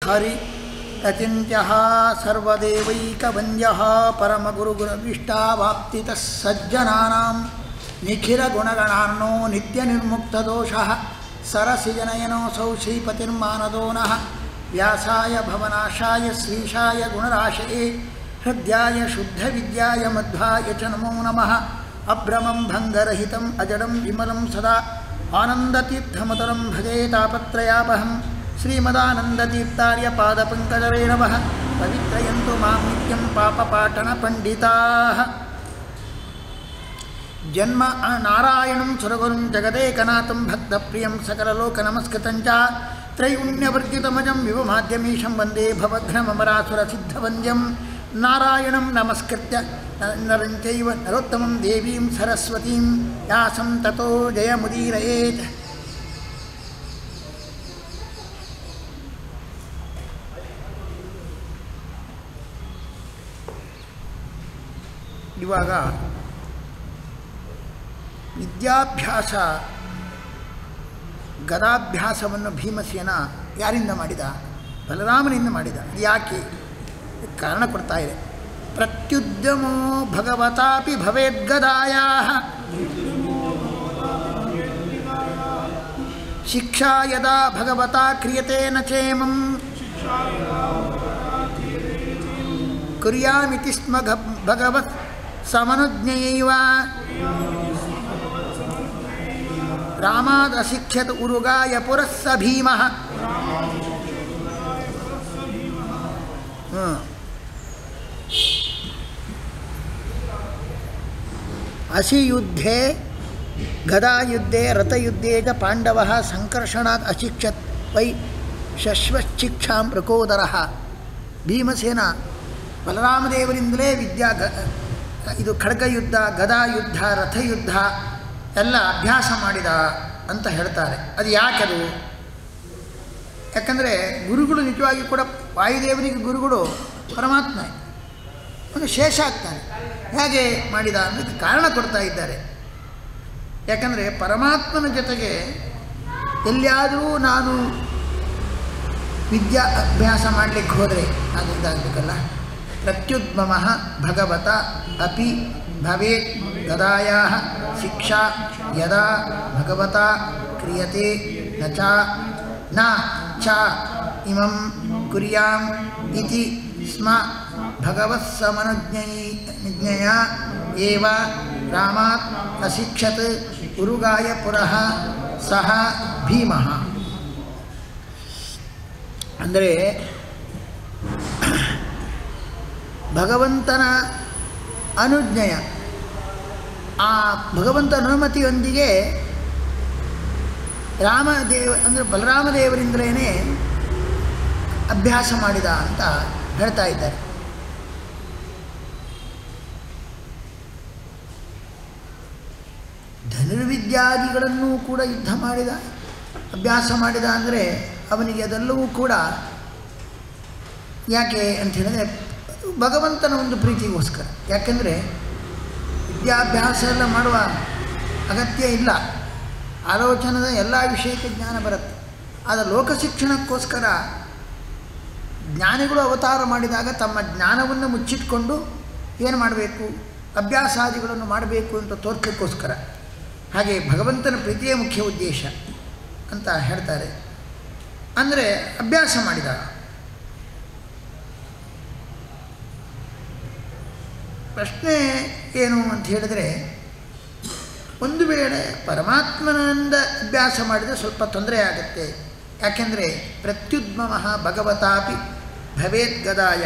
ಹರಿ ಅಚಿಂತ್ಯಃ ಸರ್ವದೇವೈಕವಂದ್ಯಃ ಪರಮಗುರುಗುರವಿಷ್ಟಾವಾಪ್ತಿತಃ ಸಜ್ಜನಾನಾಂ ನಿಖಿಲಗುಣಗಣಾರ್ನೋ ನಿತ್ಯನಿರ್ಮುಕ್ತದೋಷಃ ಸರಸಿಜನಯನೋऽಸौ ಶ್ರೀಪತಿರ್ಮಾನದೋ ನಃ ವ್ಯಾಸಾಯ ಭವನಾಶಾಯ ಶ್ರೀಶಾಯ ಗುಣರಾಶಯೇ ಹೃದ್ಯಾಯ ಶುದ್ಧವಿದ್ಯಾಯ ಮಧ್ವಾಯ ಚ ನಮೋ ನಮಃ ಅಭ್ರಮಂ ಭಂಗರಹಿತಂ ಅಜಡಂ ವಿಮಲಂ ಸದಾ ಆನಂದತೀರ್ಥಮತರಂ ಭಜೇ ತಾಪತ್ರಯಾಪಹಂ ಶ್ರೀಮದಾನಂದತೀರ್ಥಾರ್ಯ ಪಾದಪಂಕಜರೇ ನಮಃ ಪವಿತ್ರಯಂತು ಮಾಂ ನಿತ್ಯಂ ಪಾಪಪಾಟನಪಂಡಿತಾಃ ಜನ್ಮ ನಾರಾಯಣಂ ಸುರಗುರುಂ ಜಗದೇಕನಾಥಂ ಭಕ್ತಪ್ರಿಯಂ ಸಕಲಲೋಕನಮಸ್ಕೃತಂಚ ತ್ರೈಗುಣ್ಯವರ್ಜಿತಮಜಂ ವಿವಮಾದ್ಯಮೀಶಂ ವಂದೇ ಭವಘ್ನಮರಾಸುರಸಿದ್ಧವಂದ್ಯಂ ನಾರಾಯಣಂ ನಮಸ್ಕೃತ್ಯ ನರಂಚೈವ ನರೋತ್ತಮಂ ದೇವೀಂ ಸರಸ್ವತೀಂ ಯಾಸಂ ತಥೋ ಜಯಮುದೀರಯೇತ್ ಇವಾಗ ವಿದ್ಯಾಭ್ಯಾಸ ಗದಾಭ್ಯಾಸವನ್ನು ಭೀಮಸೇನ ಯಾರಿಂದ ಮಾಡಿದ ಬಲರಾಮನಿಂದ ಮಾಡಿದ ಇದು ಯಾಕೆ ಕಾರಣ ಕೊಡ್ತಾ ಇದೆ ಪ್ರತ್ಯುದ್ಯಮೋ ಭಗವತಾಪಿ ಭವೇದ್ಗದಾಯ ಶಿಕ್ಷಾ ಯದಾ ಭಗವತಾ ಕ್ರಿಯತೆ ನ ಚೇಮಂ ಕುರ್ಯಾಮಿತಿ ಸ್ಮ ಘ ಭಗವತ್ ಸಮನುಜ್ಞಯೈವ ರಾಮಾದಶಿಕ್ಷತ್ ಉರುಗಾಯ ಪುರಃ ಸ ಭೀಮಃ ಹ್ಮ್. ಅಸಿಯುದ್ಧೆ ಗದಾಯುದ್ಧೆ ರಥಯುದ್ಧೆ ಚ ಪಾಂಡವ ಸಂಕರ್ಷಣಾತ್ ಅಶಿಕ್ಷತ್ ವೈ ಶಶ್ವಶಿಕ್ಷಾಂ ಪ್ರಕೋದರ ಭೀಮಸೇನ ಬಲರಾಮದೇವರಿಂದಲೇ ವಿದ್ಯಾ ಗ ಇದು ಖಡ್ಗಯುದ್ಧ ಗದಾಯುದ್ಧ ರಥಯುದ್ಧ ಎಲ್ಲ ಅಭ್ಯಾಸ ಮಾಡಿದ ಅಂತ ಹೇಳ್ತಾರೆ ಅದು ಯಾಕದು ಯಾಕಂದರೆ ಗುರುಗಳು ನಿಜವಾಗಿ ಕೂಡ ವಾಯುದೇವನಿಗೆ ಗುರುಗಳು ಪರಮಾತ್ಮ ಅವನು ಶೇಷ ಆಗ್ತಾನೆ ಹೇಗೆ ಮಾಡಿದ ಅನ್ನೋದಕ್ಕೆ ಕಾರಣ ಕೊಡ್ತಾ ಇದ್ದಾರೆ ಯಾಕಂದರೆ ಪರಮಾತ್ಮನ ಜೊತೆಗೆ ಎಲ್ಲಿಯಾದರೂ ನಾನು ವಿದ್ಯಾ ಅಭ್ಯಾಸ ಮಾಡಲಿಕ್ಕೆ ಹೋದರೆ ಅದು ಇದಾಗಬೇಕಲ್ಲ ಪ್ರತ್ಯುದ್ಮಮ ಭಗವತ ಅಪಿ ಭವೇತ್ ಗದಾಯ ಶಿಕ್ಷಾ ಯದಾ ಭಗವತ ಕ್ರಿಯತೆ ನ ಚ ನ ಚ ಇಮಂ ಕುರ್ಯಾಂ ಇತಿ ಸ್ಮ ಭಗವತ್ಸಮನುಜ್ಞಯ ಏವ ರಾಮಾತ್ ಅಶಿಕ್ಷತ್ ಉರುಗಾಯ ಪುರಃ ಸಹ ಭೀಮಃ ಅಂದರೆ ಭಗವಂತನ ಅನುಜ್ಞೆಯ ಆ ಭಗವಂತನ ಅನುಮತಿಯೊಂದಿಗೆ ರಾಮದೇವ ಅಂದರೆ ಬಲರಾಮದೇವರಿಂದಲೇ ಅಭ್ಯಾಸ ಮಾಡಿದ ಅಂತ ಹೇಳ್ತಾ ಇದ್ದಾರೆ ಧನುರ್ವಿದ್ಯಾದಿಗಳನ್ನೂ ಕೂಡ ಯುದ್ಧ ಮಾಡಿದ ಅಭ್ಯಾಸ ಮಾಡಿದ ಅಂದರೆ ಅವನಿಗೆ ಅದೆಲ್ಲವೂ ಕೂಡ ಯಾಕೆ ಅಂತ ಹೇಳಿದ್ರೆ ಭಗವಂತನ ಒಂದು ಪ್ರೀತಿಗೋಸ್ಕರ ಯಾಕೆಂದರೆ ವಿದ್ಯಾಭ್ಯಾಸ ಎಲ್ಲ ಮಾಡುವ ಅಗತ್ಯ ಇಲ್ಲ ಆಲೋಚನದ ಎಲ್ಲ ವಿಷಯಕ್ಕೆ ಜ್ಞಾನ ಬರುತ್ತೆ ಆದರೆ ಲೋಕ ಶಿಕ್ಷಣಕ್ಕೋಸ್ಕರ ಜ್ಞಾನಿಗಳು ಅವತಾರ ಮಾಡಿದಾಗ ತಮ್ಮ ಜ್ಞಾನವನ್ನು ಮುಚ್ಚಿಟ್ಕೊಂಡು ಏನು ಮಾಡಬೇಕು ಅಭ್ಯಾಸಾದಿಗಳನ್ನು ಮಾಡಬೇಕು ಅಂತ ತೋರ್ಸೋಕ್ಕೋಸ್ಕರ ಹಾಗೆ ಭಗವಂತನ ಪ್ರೀತಿಯೇ ಮುಖ್ಯ ಉದ್ದೇಶ ಅಂತ ಹೇಳ್ತಾರೆ ಅಂದರೆ ಅಭ್ಯಾಸ ಮಾಡಿದ ಪ್ರಶ್ನೆ ಏನು ಅಂತ ಹೇಳಿದರೆ ಒಂದು ವೇಳೆ ಪರಮಾತ್ಮನಿಂದ ಅಭ್ಯಾಸ ಮಾಡಿದರೆ ಸ್ವಲ್ಪ ತೊಂದರೆ ಆಗುತ್ತೆ ಯಾಕೆಂದರೆ ಪ್ರತ್ಯುದ್ಮಮ ಭಗವತಾಪಿ ಭವೇತ್ ಗದಾಯ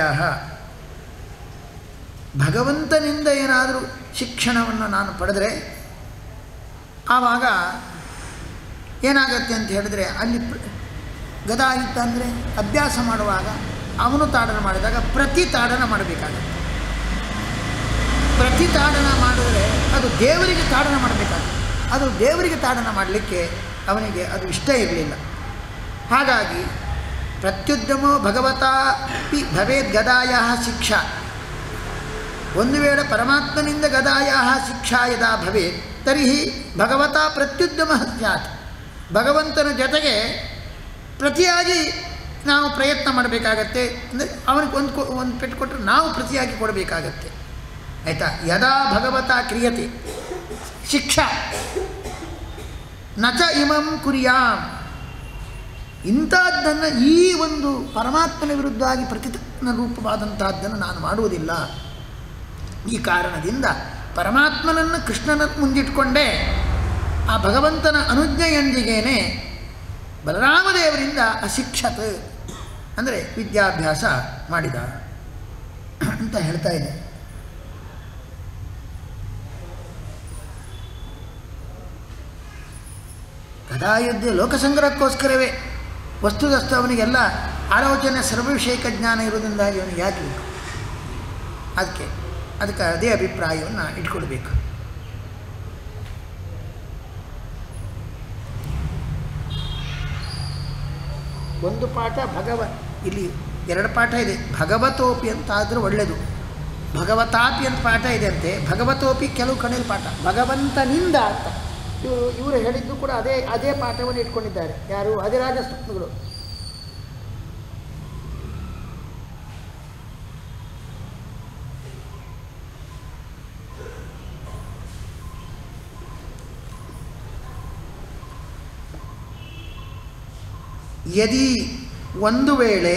ಭಗವಂತನಿಂದ ಏನಾದರೂ ಶಿಕ್ಷಣವನ್ನು ನಾನು ಪಡೆದರೆ ಆವಾಗ ಏನಾಗತ್ತೆ ಅಂತ ಹೇಳಿದ್ರೆ ಅಲ್ಲಿ ಪ್ರ- ಗದಾ ಇತ್ತ ಅಂದರೆ ಅಭ್ಯಾಸ ಮಾಡುವಾಗ ಅವನು ತಾಡನ ಮಾಡಿದಾಗ ಪ್ರತಿ ತಾಡನ ಮಾಡಬೇಕಾಗತ್ತೆ ಪ್ರತಿ ತಾಡನ ಮಾಡಿದ್ರೆ ಅದು ದೇವರಿಗೆ ತಾಡನ ಮಾಡಬೇಕಾಗುತ್ತೆ ಅದು ದೇವರಿಗೆ ತಾಡನ ಮಾಡಲಿಕ್ಕೆ ಅವನಿಗೆ ಅದು ಇಷ್ಟ ಇರಲಿಲ್ಲ ಹಾಗಾಗಿ ಪ್ರತ್ಯುದ್ಯಮೋ ಭಗವತಾ ಪಿ ಭವೇದ್ ಗದಾಯ ಶಿಕ್ಷಾ ಒಂದು ವೇಳೆ ಪರಮಾತ್ಮನಿಂದ ಗದಾಯ ಶಿಕ್ಷಾ ಯದಾ ಭವೇತ್ ತರ್ಹಿ ಭಗವತಾ ಪ್ರತ್ಯುದ್ಯಮ ಸ್ಯಾತ್ ಭಗವಂತನ ಜೊತೆಗೆ ಪ್ರತಿಯಾಗಿ ನಾವು ಪ್ರಯತ್ನ ಮಾಡಬೇಕಾಗತ್ತೆ ಅಂದರೆ ಅವನಿಗೆ ಒಂದು ಕೊ ಒಂದು ಪೆಟ್ಟು ಕೊಟ್ಟರೆ ನಾವು ಪ್ರತಿಯಾಗಿ ಕೊಡಬೇಕಾಗತ್ತೆ ಆಯಿತಾ ಯದಾ ಭಗವತ ಕ್ರಿಯತೆ ಶಿಕ್ಷಾ ನಚ ಇಮಂ ಕುರಿಯಾಂ ಇಂಥದ್ದನ್ನು ಈ ಒಂದು ಪರಮಾತ್ಮನ ವಿರುದ್ಧವಾಗಿ ಪ್ರತಿತನ ರೂಪವಾದಂತಹದ್ದನ್ನು ನಾನು ಮಾಡುವುದಿಲ್ಲ ಈ ಕಾರಣದಿಂದ ಪರಮಾತ್ಮನನ್ನು ಕೃಷ್ಣನ ಮುಂದಿಟ್ಕೊಂಡೇ ಆ ಭಗವಂತನ ಅನುಜ್ಞೆಯೊಂದಿಗೇನೆ ಬಲರಾಮದೇವರಿಂದ ಅಶಿಕ್ಷತ್ ಅಂದರೆ ವಿದ್ಯಾಭ್ಯಾಸ ಮಾಡಿದ ಅಂತ ಹೇಳ್ತಾ ಇದೆ ಗದಾಯುದ್ಧ ಲೋಕಸಂಗ್ರಹಕ್ಕೋಸ್ಕರವೇ ವಸ್ತುದಸ್ತು ಅವನಿಗೆಲ್ಲ ಆಲೋಚನೆ ಸರ್ವವಿಷಯಕ ಜ್ಞಾನ ಇರೋದ್ರಿಂದಾಗಿ ಅವನಿಗೆ ಯಾಕೆ ಬೇಕು ಅದಕ್ಕೆ ಅದಕ್ಕೆ ಅದೇ ಅಭಿಪ್ರಾಯವನ್ನು ಇಟ್ಕೊಳ್ಬೇಕು ಒಂದು ಪಾಠ ಭಗವ ಇಲ್ಲಿ ಎರಡು ಪಾಠ ಇದೆ ಭಗವತೋಪಿ ಅಂತ ಆದರೂ ಒಳ್ಳೆಯದು ಭಗವತಾಪಿ ಅಂತ ಪಾಠ ಇದೆ ಅಂತೆ ಭಗವತೋಪಿ ಕೆಲವು ಕಡೆಯಲ್ಲಿ ಪಾಠ ಭಗವಂತನಿಂದ ಅಂತ ಇವರು ಇವರು ಹೇಳಿದ್ದು ಕೂಡ ಅದೇ ಅದೇ ಪಾಠವನ್ನು ಇಟ್ಕೊಂಡಿದ್ದಾರೆ ಯಾರು ಅಧಿರಾಜ ಸ್ವಪ್ನಗಳು ಯದಿ ಒಂದು ವೇಳೆ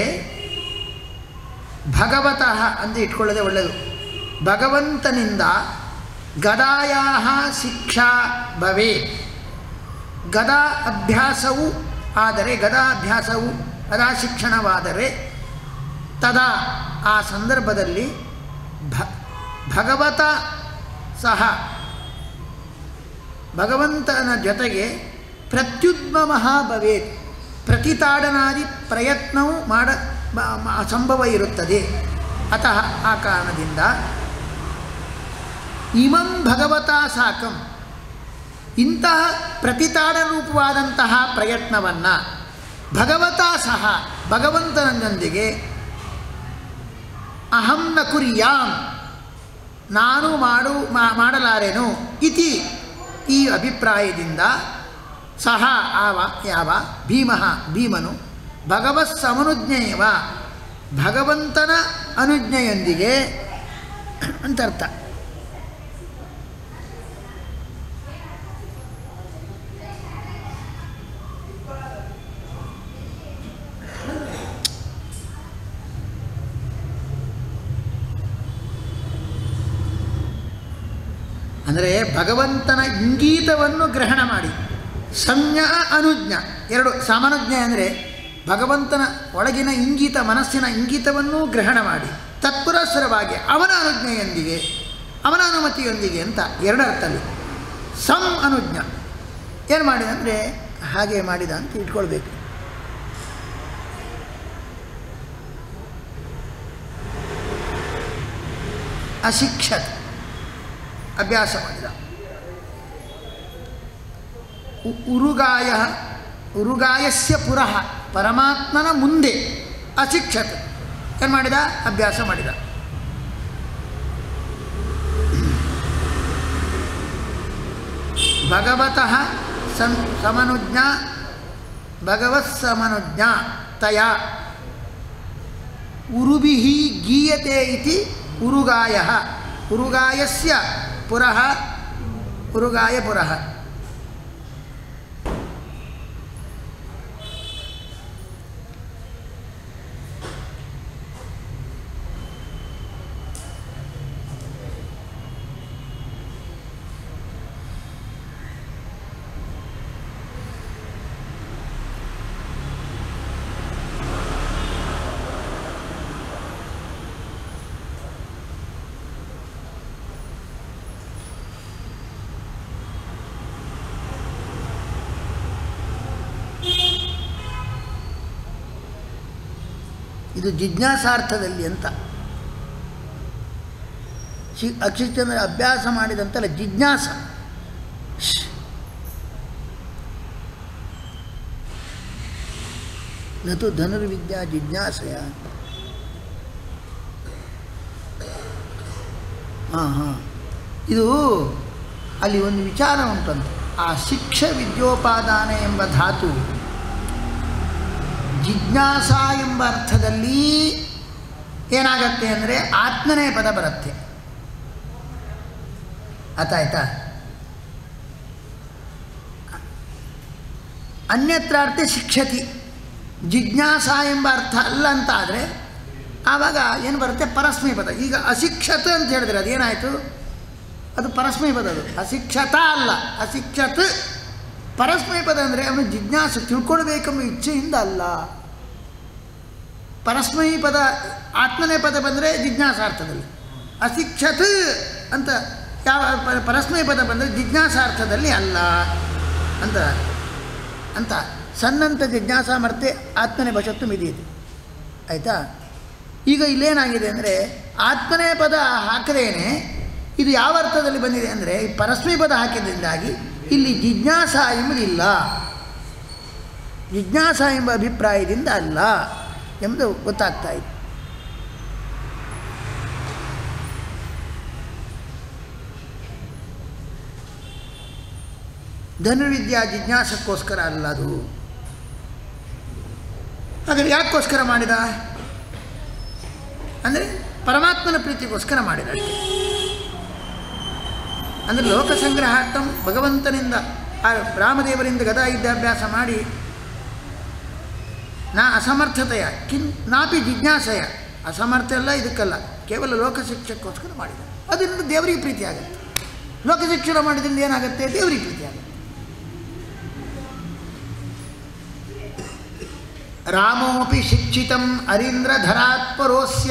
ಭಗವತಃ ಅಂತ ಇಟ್ಕೊಳ್ಳೋದೇ ಒಳ್ಳೆಯದು ಭಗವಂತನಿಂದ ಗದಾಯ ಶಿಕ್ಷಾ ಭವೇ ಗದಾ ಅಭ್ಯಾಸವು ಆದರೆ ಗದಾಭ್ಯಾಸವು ಗದಾ ಶಿಕ್ಷಣವಾದರೆ ತದಾ ಆ ಸಂದರ್ಭದಲ್ಲಿ ಭ ಭಗವತ ಸಹ ಭಗವಂತನ ಜೊತೆಗೆ ಪ್ರತ್ಯುದ್ಮಮ ಭವೇತ್ ಪ್ರತಿತಾಡನಾದಿ ಪ್ರಯತ್ನವು ಮಾಡ ಬ- ಮ- ಸಂಭವ ಇರುತ್ತದೆ ಅತಃ ಆ ಕಾರಣದಿಂದ ಇಮಂ ಭಗವತಾ ಸಾಕಂ ಇಂತಹ ಪ್ರತಿತಾಡ ರೂಪವಾದಂತಹ ಪ್ರಯತ್ನವನ್ನು ಭಗವತಾ ಸಹ ಭಗವಂತನೊಂದಿಗೆ ಅಹಂ ನ ಕುರಿಯಾಂ ನಾನು ಮಾಡು ಮಾ- ಮಾಡಲಾರೆನು ಇತಿ ಈ ಅಭಿಪ್ರಾಯದಿಂದ ಸಹ ಆವ ಯಾವ ಭೀಮಃ ಭೀಮನು ಭಗವತ್ ಸಮನುಜ್ಞೆಯವ ಭಗವಂತನ ಅನುಜ್ಞೆಯೊಂದಿಗೆ ಅಂತರ್ಥ ಅಂದರೆ ಭಗವಂತನ ಇಂಗೀತವನ್ನು ಗ್ರಹಣ ಮಾಡಿ ಸಂಜ್ಞ ಅನುಜ್ಞ ಎರಡು ಸಾಮಾನುಜ್ಞೆ ಅಂದರೆ ಭಗವಂತನ ಒಳಗಿನ ಇಂಗಿತ ಮನಸ್ಸಿನ ಇಂಗಿತವನ್ನೂ ಗ್ರಹಣ ಮಾಡಿ ತತ್ಪುರಸ್ಸರವಾಗಿ ಅವನ ಅನುಜ್ಞೆಯೊಂದಿಗೆ ಅವನ ಅನುಮತಿಯೊಂದಿಗೆ ಅಂತ ಎರಡರ್ಥಲ್ಲಿ ಸಂ ಅನುಜ್ಞ ಏನು ಮಾಡಿದ ಅಂದರೆ ಹಾಗೆ ಮಾಡಿದ ಅಂತ ಇಟ್ಕೊಳ್ಬೇಕು ಅಶಿಕ್ಷತ್ ಅಭ್ಯಾಸ ಮಾಡಿದ ಉ- ಉರುಗಾಯ ಉರುಗಾಯಸ್ಯ ಪುರಃ ಪರಮಾತ್ಮನ ಮುಂದೆ ಅಶಿಕ್ಷತ್ ಏನು ಮಾಡಿದ ಅಭ್ಯಾಸ ಮಾಡಿದ ಭಗವತಃ ಸಂ ಸಮನುಜ್ಞಾ ಭಗವತ್ ಸಮನುಜ್ಞಾ ತಯ ಉರುಭಿಃ ಗೀಯತೆ ಇತಿ ಉರುಗಾಯ ಉರುಗಾಯಸ್ಯ ಪುರಃ ಉರುಗಾಯ ಪುರಃ ಇದು ಜಿಜ್ಞಾಸಾರ್ಥದಲ್ಲಿ ಅಂತ ಶಿ ಅಕ್ಷಿಚಂದ್ರ ಅಭ್ಯಾಸ ಮಾಡಿದಂತಲ್ಲ ಜಿಜ್ಞಾಸ ಶ್. ನತು ಧನುರ್ವಿದ್ಯಾ ಜಿಜ್ಞಾಸೆಯ ಹಾಂ ಹಾಂ ಇದು ಅಲ್ಲಿ ಒಂದು ವಿಚಾರ ಉಂಟಂತೆ ಆ ಶಿಕ್ಷ ವಿದ್ಯೋಪಾದಾನ ಎಂಬ ಧಾತು ಜಿಜ್ಞಾಸ ಎಂಬ ಅರ್ಥದಲ್ಲಿ ಏನಾಗತ್ತೆ ಅಂದರೆ ಆತ್ಮನೇ ಪದ ಬರುತ್ತೆ ಅರ್ಥಾಯ್ತಾ ಅನ್ಯತ್ರ ಅರ್ಥ ಶಿಕ್ಷತಿ ಜಿಜ್ಞಾಸ ಎಂಬ ಅರ್ಥ ಅಲ್ಲ ಅಂತ ಆದರೆ ಆವಾಗ ಏನು ಬರುತ್ತೆ ಪರಸ್ಮೈ ಪದ ಈಗ ಅಶಿಕ್ಷತ ಅಂತ ಹೇಳಿದ್ರೆ ಅದೇನಾಯಿತು ಅದು ಪರಸ್ಮೈ ಪದ ಅದು ಅಶಿಕ್ಷತ ಅಲ್ಲ ಅಶಿಕ್ಷತ್ ಪರಸ್ಮೈ ಪದ ಅಂದರೆ ಅವನು ಜಿಜ್ಞಾಸೆ ತಿಳ್ಕೊಳ್ಬೇಕೆಂಬ ಇಚ್ಛೆಯಿಂದ ಅಲ್ಲ ಪರಸ್ಮೈ ಪದ ಆತ್ಮನೇ ಪದ ಬಂದರೆ ಜಿಜ್ಞಾಸಾರ್ಥದಲ್ಲಿ ಅಶಿಕ್ಷತ್ ಅಂತ ಯಾವ ಪ- ಪರಸ್ಮೈ ಪದ ಬಂದರೆ ಜಿಜ್ಞಾಸಾರ್ಥದಲ್ಲಿ ಅಲ್ಲ ಅಂತ ಅಂತ ಸನ್ನಂತ ಜಿಜ್ಞಾಸ ಮರ್ತೆ ಆತ್ಮನೇ ಬಶತ್ತು ಮಿದಿಯಿದೆ ಆಯಿತಾ ಈಗ ಇಲ್ಲೇನಾಗಿದೆ ಅಂದರೆ ಆತ್ಮನೇ ಪದ ಹಾಕದೇನೆ ಇದು ಯಾವ ಅರ್ಥದಲ್ಲಿ ಬಂದಿದೆ ಅಂದರೆ ಈ ಪರಸ್ಮೈ ಪದ ಹಾಕಿದ್ರಿಂದಾಗಿ ಇಲ್ಲಿ ಜಿಜ್ಞಾಸ ಎಂಬುದಿಲ್ಲ ಜಿಜ್ಞಾಸ ಎಂಬ ಅಭಿಪ್ರಾಯದಿಂದ ಅಲ್ಲ ಎಂಬುದು ಗೊತ್ತಾಗ್ತಾ ಇದೆ ಧನುರ್ವಿದ್ಯಾ ಜಿಜ್ಞಾಸಕ್ಕೋಸ್ಕರ ಅಲ್ಲ ಅದು ಹಾಗಾದ್ರೆ ಯಾಕೋಸ್ಕರ ಮಾಡಿದ ಅಂದರೆ ಪರಮಾತ್ಮನ ಪ್ರೀತಿಗೋಸ್ಕರ ಮಾಡಿದ ಅಷ್ಟೇ ಅಂದರೆ ಲೋಕ ಸಂಗ್ರಹಾರ್ಥಂ ಭಗವಂತನಿಂದ ಆ ರಾಮದೇವರಿಂದ ಗದಾ ಯುದ್ಧಾಭ್ಯಾಸ ಮಾಡಿ ನಾ ಅಸಮರ್ಥತೆಯ ಕಿನ್ ನಾಪಿ ಜಿಜ್ಞಾಸೆಯ ಅಸಮರ್ಥ ಎಲ್ಲ ಇದಕ್ಕಲ್ಲ ಕೇವಲ ಲೋಕ ಶಿಕ್ಷಕ್ಕೋಸ್ಕರ ಮಾಡಿದ ಅದರಿಂದ ದೇವರಿಗೆ ಪ್ರೀತಿ ಆಗುತ್ತೆ ಲೋಕ ಶಿಕ್ಷಣ ಮಾಡಿದ್ರಿಂದ ಏನಾಗುತ್ತೆ ದೇವರಿಗೆ ಪ್ರೀತಿ ಆಗುತ್ತೆ ರಾಮೋಪಿ ಶಿಕ್ಷಿತಂ ಅರೀಂದ್ರಧರಾತ್ ಪರೋಸ್ಯ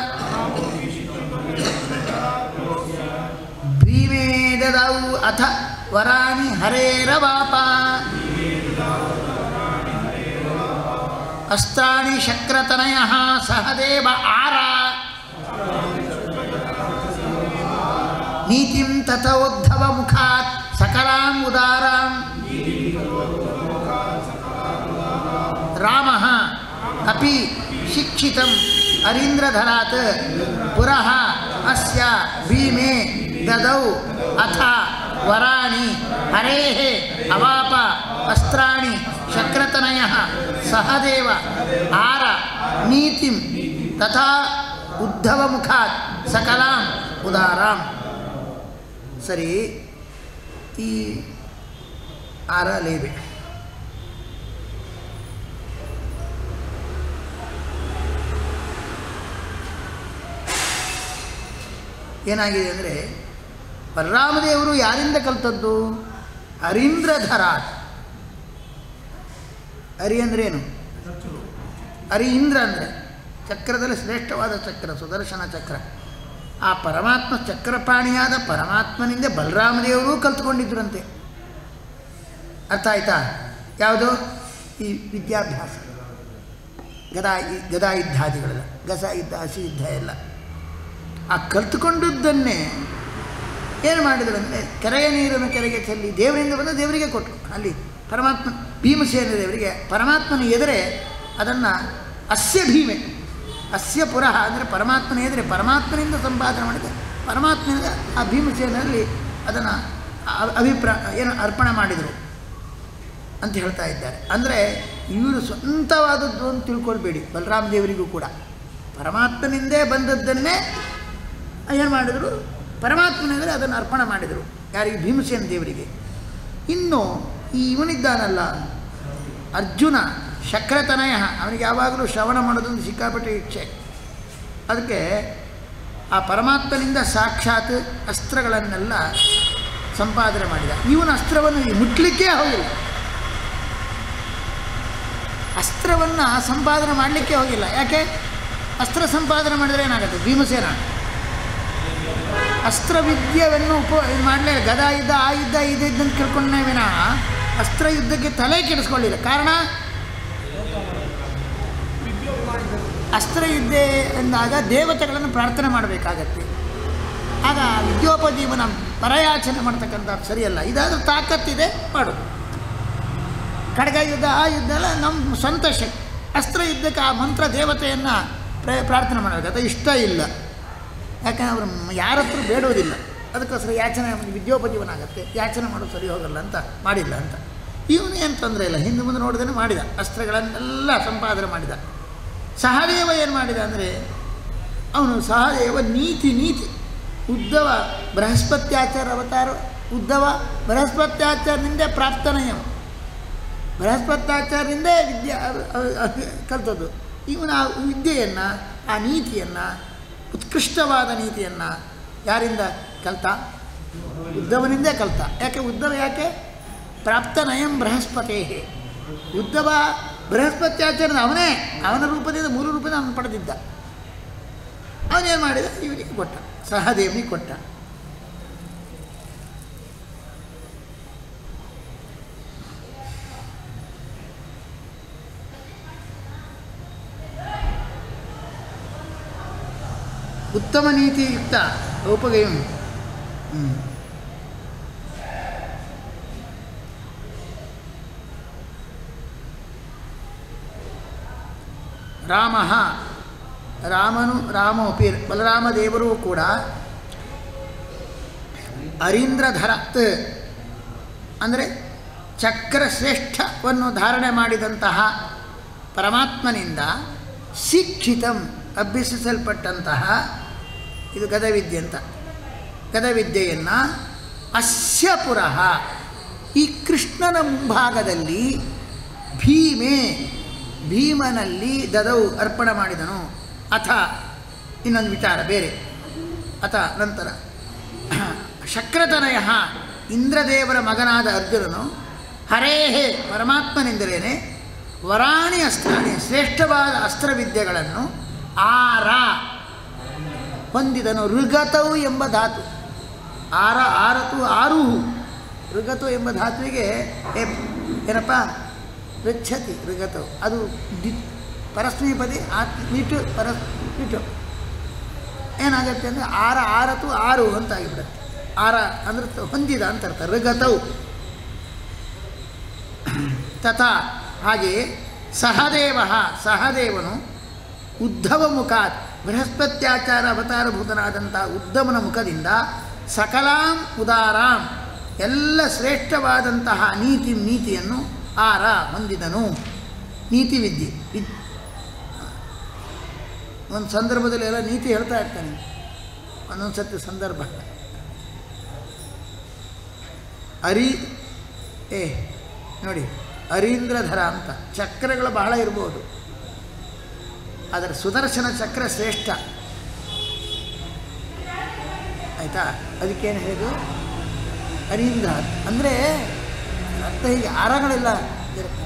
ಭೀಮೇ ದದೌ ಅಥ ವರಾನಿ ಹರೇರವಾಪ ಅಸ್ತ್ರಾಣಿ ಶಕ್ರತನಯ ಸಹದೇವ ಆರ ನೀತಿಂ ತಥೋದ್ಧವ ಮುಖಾತ್ ಸಕಲಾಂ ಉದಾರಾಂ ರಾಮ ಅಪಿ ಶಿಕ್ಷಿತಂ ಅರೀಂದ್ರಧರಾತ್ ಪುರಃ ಅಸ್ಯ ಭೀಮೆ ದದೌ ಅಥ ವರಾಣಿ ಹರೇಃ ಅವಾಪ ಅಸ್ತ್ರಾಣಿ ಶಕ್ರತನಯ ಸಹದೇವ ಆರ ನೀತಿಂ ತಥಾ ಉದ್ಧವ ಮುಖಾತ್ ಸಕಲಾಂ ಉದಾರಾಂ ಸರಿ ಈ ಆರ ಲೇಬೆ ಏನಾಗಿದೆ ಅಂದರೆ ಬಲರಾಮದೇವರು ಯಾರಿಂದ ಕಲ್ತದ್ದು ಅರೀಂದ್ರಧರಾಟ್ ಅರಿ ಅಂದ್ರೇನು ಅರಿ ಇಂದ್ರ ಅಂದರೆ ಚಕ್ರದಲ್ಲಿ ಶ್ರೇಷ್ಠವಾದ ಚಕ್ರ ಸುದರ್ಶನ ಚಕ್ರ ಆ ಪರಮಾತ್ಮ ಚಕ್ರಪಾಣಿಯಾದ ಪರಮಾತ್ಮನಿಂದ ಬಲರಾಮದೇವರು ಕಲ್ತ್ಕೊಂಡಿದ್ರಂತೆ ಅರ್ಥ ಆಯ್ತಾ ಯಾವುದು ಈ ವಿದ್ಯಾಭ್ಯಾಸ ಗದಾ ಗದಾ ಯುದ್ಧಾದಿಗಳೆಲ್ಲ ಗಸ ಯುದ್ಧ ಹಸಿ ಯುದ್ಧ ಎಲ್ಲ ಆ ಕಲ್ತುಕೊಂಡದ್ದನ್ನೇ ಏನು ಮಾಡಿದ್ರು ಅಂದರೆ ಕೆರೆಯ ನೀರನ್ನು ಕೆರೆಗೆ ಚೆಲ್ಲಿ ದೇವರಿಂದ ಬಂದು ದೇವರಿಗೆ ಕೊಟ್ಟರು ಅಲ್ಲಿ ಪರಮಾತ್ಮ ಭೀಮಸೇನ ದೇವರಿಗೆ ಪರಮಾತ್ಮನ ಎದುರೆ ಅದನ್ನು ಅಸ್ಯ ಭೀಮೆ ಅಸ್ಯ ಪುರಃ ಅಂದರೆ ಪರಮಾತ್ಮನ ಎದುರೆ ಪರಮಾತ್ಮನಿಂದ ಸಂಪಾದನೆ ಮಾಡಿದ ಪರಮಾತ್ಮನಿಂದ ಆ ಭೀಮಸೇನಲ್ಲಿ ಅದನ್ನು ಅಭಿಪ್ರಾಯ ಏನು ಅರ್ಪಣೆ ಮಾಡಿದರು ಅಂತ ಹೇಳ್ತಾ ಇದ್ದಾರೆ ಅಂದರೆ ಇವರು ಸ್ವಂತವಾದದ್ದು ಅಂತ ತಿಳ್ಕೊಳ್ಬೇಡಿ ಬಲರಾಮ ದೇವರಿಗೂ ಕೂಡ ಪರಮಾತ್ಮನಿಂದೇ ಬಂದದ್ದನ್ನೇ ಏನು ಮಾಡಿದರು ಪರಮಾತ್ಮನಿಂದಲೇ ಅದನ್ನು ಅರ್ಪಣೆ ಮಾಡಿದರು ಯಾರಿಗೆ ಭೀಮಸೇನ ದೇವರಿಗೆ ಇನ್ನು ಈ ಇವನಿದ್ದಾನಲ್ಲ ಅರ್ಜುನ ಶಕ್ರತನಯ ಅವನಿಗೆ ಯಾವಾಗಲೂ ಶ್ರವಣ ಮಾಡೋದೊಂದು ಸಿಕ್ಕಾಪಟ್ಟೆ ಇಚ್ಛೆ ಅದಕ್ಕೆ ಆ ಪರಮಾತ್ಮನಿಂದ ಸಾಕ್ಷಾತ್ ಅಸ್ತ್ರಗಳನ್ನೆಲ್ಲ ಸಂಪಾದನೆ ಮಾಡಿದ ಇವನ ಅಸ್ತ್ರವನ್ನು ಮುಟ್ಲಿಕ್ಕೇ ಹೋಗಿಲ್ಲ ಅಸ್ತ್ರವನ್ನು ಸಂಪಾದನೆ ಮಾಡಲಿಕ್ಕೆ ಹೋಗಿಲ್ಲ ಯಾಕೆ ಅಸ್ತ್ರ ಸಂಪಾದನೆ ಮಾಡಿದರೆ ಏನಾಗುತ್ತೆ ಭೀಮಸೇನ ಅಸ್ತ್ರವಿದ್ಯೆಯನ್ನು ಉಪ ಇದು ಮಾಡಲೇ ಗದಾ ಯುದ್ಧ ಆ ಯುದ್ಧ ಇದು ಇದ್ದಂತ ಕೇಳ್ಕೊಂಡೇ ವಿನಃ ಅಸ್ತ್ರ ಯುದ್ಧಕ್ಕೆ ತಲೆ ಕೆಡಿಸ್ಕೊಳ್ಳಿಲ್ಲ ಕಾರಣ ಅಸ್ತ್ರ ಯುದ್ಧ ಎಂದಾಗ ದೇವತೆಗಳನ್ನು ಪ್ರಾರ್ಥನೆ ಮಾಡಬೇಕಾಗತ್ತೆ ಆಗ ವಿದ್ಯೋಪಜೀವನ ಪರಯಾಚನೆ ಮಾಡ್ತಕ್ಕಂಥದ್ದು ಸರಿಯಲ್ಲ ಇದಾದರೂ ತಾಕತ್ತಿದೆ ಮಾಡು ಖಡ್ಗ ಯುದ್ಧ ಆ ಯುದ್ಧ ಎಲ್ಲ ನಮ್ಮ ಸ್ವಂತ ಶಕ್ತಿ ಅಸ್ತ್ರ ಯುದ್ಧಕ್ಕೆ ಆ ಮಂತ್ರ ದೇವತೆಯನ್ನು ಪ್ರ ಪ್ರಾರ್ಥನೆ ಮಾಡಬೇಕು ಅದು ಇಷ್ಟ ಇಲ್ಲ ಯಾಕಂದ್ರೆ ಅವರು ಯಾರ ಹತ್ರ ಬೇಡೋದಿಲ್ಲ ಅದಕ್ಕೋಸ್ಕರ ಯಾಚನೆ ವಿದ್ಯೋಪಜೀವನ ಆಗುತ್ತೆ ಯಾಚನೆ ಮಾಡೋದು ಸರಿ ಹೋಗಲ್ಲ ಅಂತ ಮಾಡಿಲ್ಲ ಅಂತ ಇವನು ಏನು ತೊಂದರೆ ಇಲ್ಲ ಹಿಂದೆ ಮುಂದೆ ನೋಡಿದ್ರೆ ಮಾಡಿದ ಅಸ್ತ್ರಗಳನ್ನೆಲ್ಲ ಸಂಪಾದನೆ ಮಾಡಿದ ಸಹದೇವ ಏನು ಮಾಡಿದ ಅಂದರೆ ಅವನು ಸಹದೇವ ನೀತಿ ನೀತಿ ಉದ್ದವ ಬೃಹಸ್ಪತ್ಯಾಚಾರ ಅವತಾರ ಉದ್ದವ ಬೃಹಸ್ಪತ್ಯಾಚಾರದಿಂದ ಪ್ರಾಪ್ತನಯವ ಬೃಹಸ್ಪತ್ಯಾಚಾರದಿಂದೇ ವಿದ್ಯೆ ಅ- ಅ- ಅ- ಕಲ್ತದ್ದು ಇವನು ಆ ವಿದ್ಯೆಯನ್ನು ಆ ನೀತಿಯನ್ನು ಉತ್ಕೃಷ್ಟವಾದ ನೀತಿಯನ್ನು ಯಾರಿಂದ ಕಲ್ತ ಉದ್ದವನಿಂದೇ ಕಲ್ತ ಯಾಕೆ ಉದ್ದವ ಯಾಕೆ ಪ್ರಾಪ್ತನಯಂ ಬೃಹಸ್ಪತೇ ಉದ್ದವ ಬೃಹಸ್ಪತ್ಯಾಚಾರ್ಯ ಅವನೇ ಅವನ ರೂಪದಿಂದ ಮೂರು ರೂಪದಿಂದ ಅವನು ಪಡೆದಿದ್ದ ಅವನೇನು ಮಾಡಿದ ಇವನಿಗೆ ಕೊಟ್ಟ ಸಹದೇವನಿಗೆ ಕೊಟ್ಟ ಉತ್ತಮ ನೀತಿಯುಕ್ತ ಉಪಗಯಂ ಹ್ಮ್. ರಾಮ ರಾಮನು ರಾಮೋಪಿ ಬಲರಾಮದೇವರು ಕೂಡ ಅರೀಂದ್ರಧರತ್ ಅಂದರೆ ಚಕ್ರಶ್ರೇಷ್ಠವನ್ನು ಧಾರಣೆ ಮಾಡಿದಂತಹ ಪರಮಾತ್ಮನಿಂದ ಶಿಕ್ಷಿತಂ ಅಭ್ಯಸಿಸಲ್ಪಟ್ಟಂತಹ ಇದು ಗದವಿದ್ಯೆ ಅಂತ ಗದವಿದ್ಯೆಯನ್ನು ಅಸ್ಯ ಪುರಃ ಈ ಕೃಷ್ಣನ ಮುಂಭಾಗದಲ್ಲಿ ಭೀಮೆ ಭೀಮನಲ್ಲಿ ದದವು ಅರ್ಪಣೆ ಮಾಡಿದನು ಅಥ ಇನ್ನೊಂದು ವಿಚಾರ ಬೇರೆ ಅಥ ನಂತರ ಶಕ್ರತನಯ ಇಂದ್ರದೇವರ ಮಗನಾದ ಅರ್ಜುನನು ಹರೇಹೇ ಪರಮಾತ್ಮನೆಂದರೇನೆ ವರಾಣಿ ಅಸ್ತ್ರಾಣಿ ಶ್ರೇಷ್ಠವಾದ ಅಸ್ತ್ರವಿದ್ಯೆಗಳನ್ನು ಆರ ಹೊಂದಿದನು ಋಗತವು ಎಂಬ ಧಾತು ಆರ ಆರತು ಆರುಹು ಋಗತು ಎಂಬ ಧಾತುವಿಗೆ ಏ ಏನಪ್ಪ ಋಚ್ಛತಿ ಋಗತವು ಅದು ದಿ ಪರಸ್ಮೀಪದಿ ಆತ್ ಇಟು ಪರಸ್ ಇಟು ಏನಾಗುತ್ತೆ ಅಂದರೆ ಆರ ಆರತು ಆರು ಅಂತ ಆಗಿಬಿಡುತ್ತೆ ಆರ ಅಂದ್ರೆ ತ- ಹೊಂದಿದ ಅಂತ ಅರ್ಥ ಋಗತವು ತಥಾ ಹಾಗೆಯೇ ಸಹದೇವ ಸಹದೇವನು ಉದ್ಧವ ಮುಖಾತ್ ಬೃಹಸ್ಪತ್ಯಾಚಾರ ಅವತಾರಭೂತನಾದಂಥ ಉದ್ಧವನ ಮುಖದಿಂದ ಸಕಲಾಂ ಉದಾರಾಂ ಎಲ್ಲ ಶ್ರೇಷ್ಠವಾದಂತಹ ನೀತಿ ನೀತಿಯನ್ನು ಆರ ಹೊಂದಿದನು ನೀತಿ ವಿದ್ಯೆ ವಿದ್ ಒಂದು ಸಂದರ್ಭದಲ್ಲಿ ಎಲ್ಲ ನೀತಿ ಹೇಳ್ತಾ ಇರ್ತಾನೆ ಒಂದೊಂದು ಸತಿ ಸಂದರ್ಭ ಅರಿ ಏ ನೋಡಿ ಅರೀಂದ್ರಧರ ಅಂತ ಚಕ್ರಗಳು ಬಹಳ ಇರ್ಬೋದು ಆದರೆ ಸುದರ್ಶನ ಚಕ್ರ ಶ್ರೇಷ್ಠ ಆಯಿತಾ ಅದಕ್ಕೇನು ಹೇಳಿದು ಅರೀಂದ್ರ ಅಂದರೆ ಅರ್ಥ ಹೀಗೆ ಅರಗಳೆಲ್ಲ ಇರುತ್ತೆ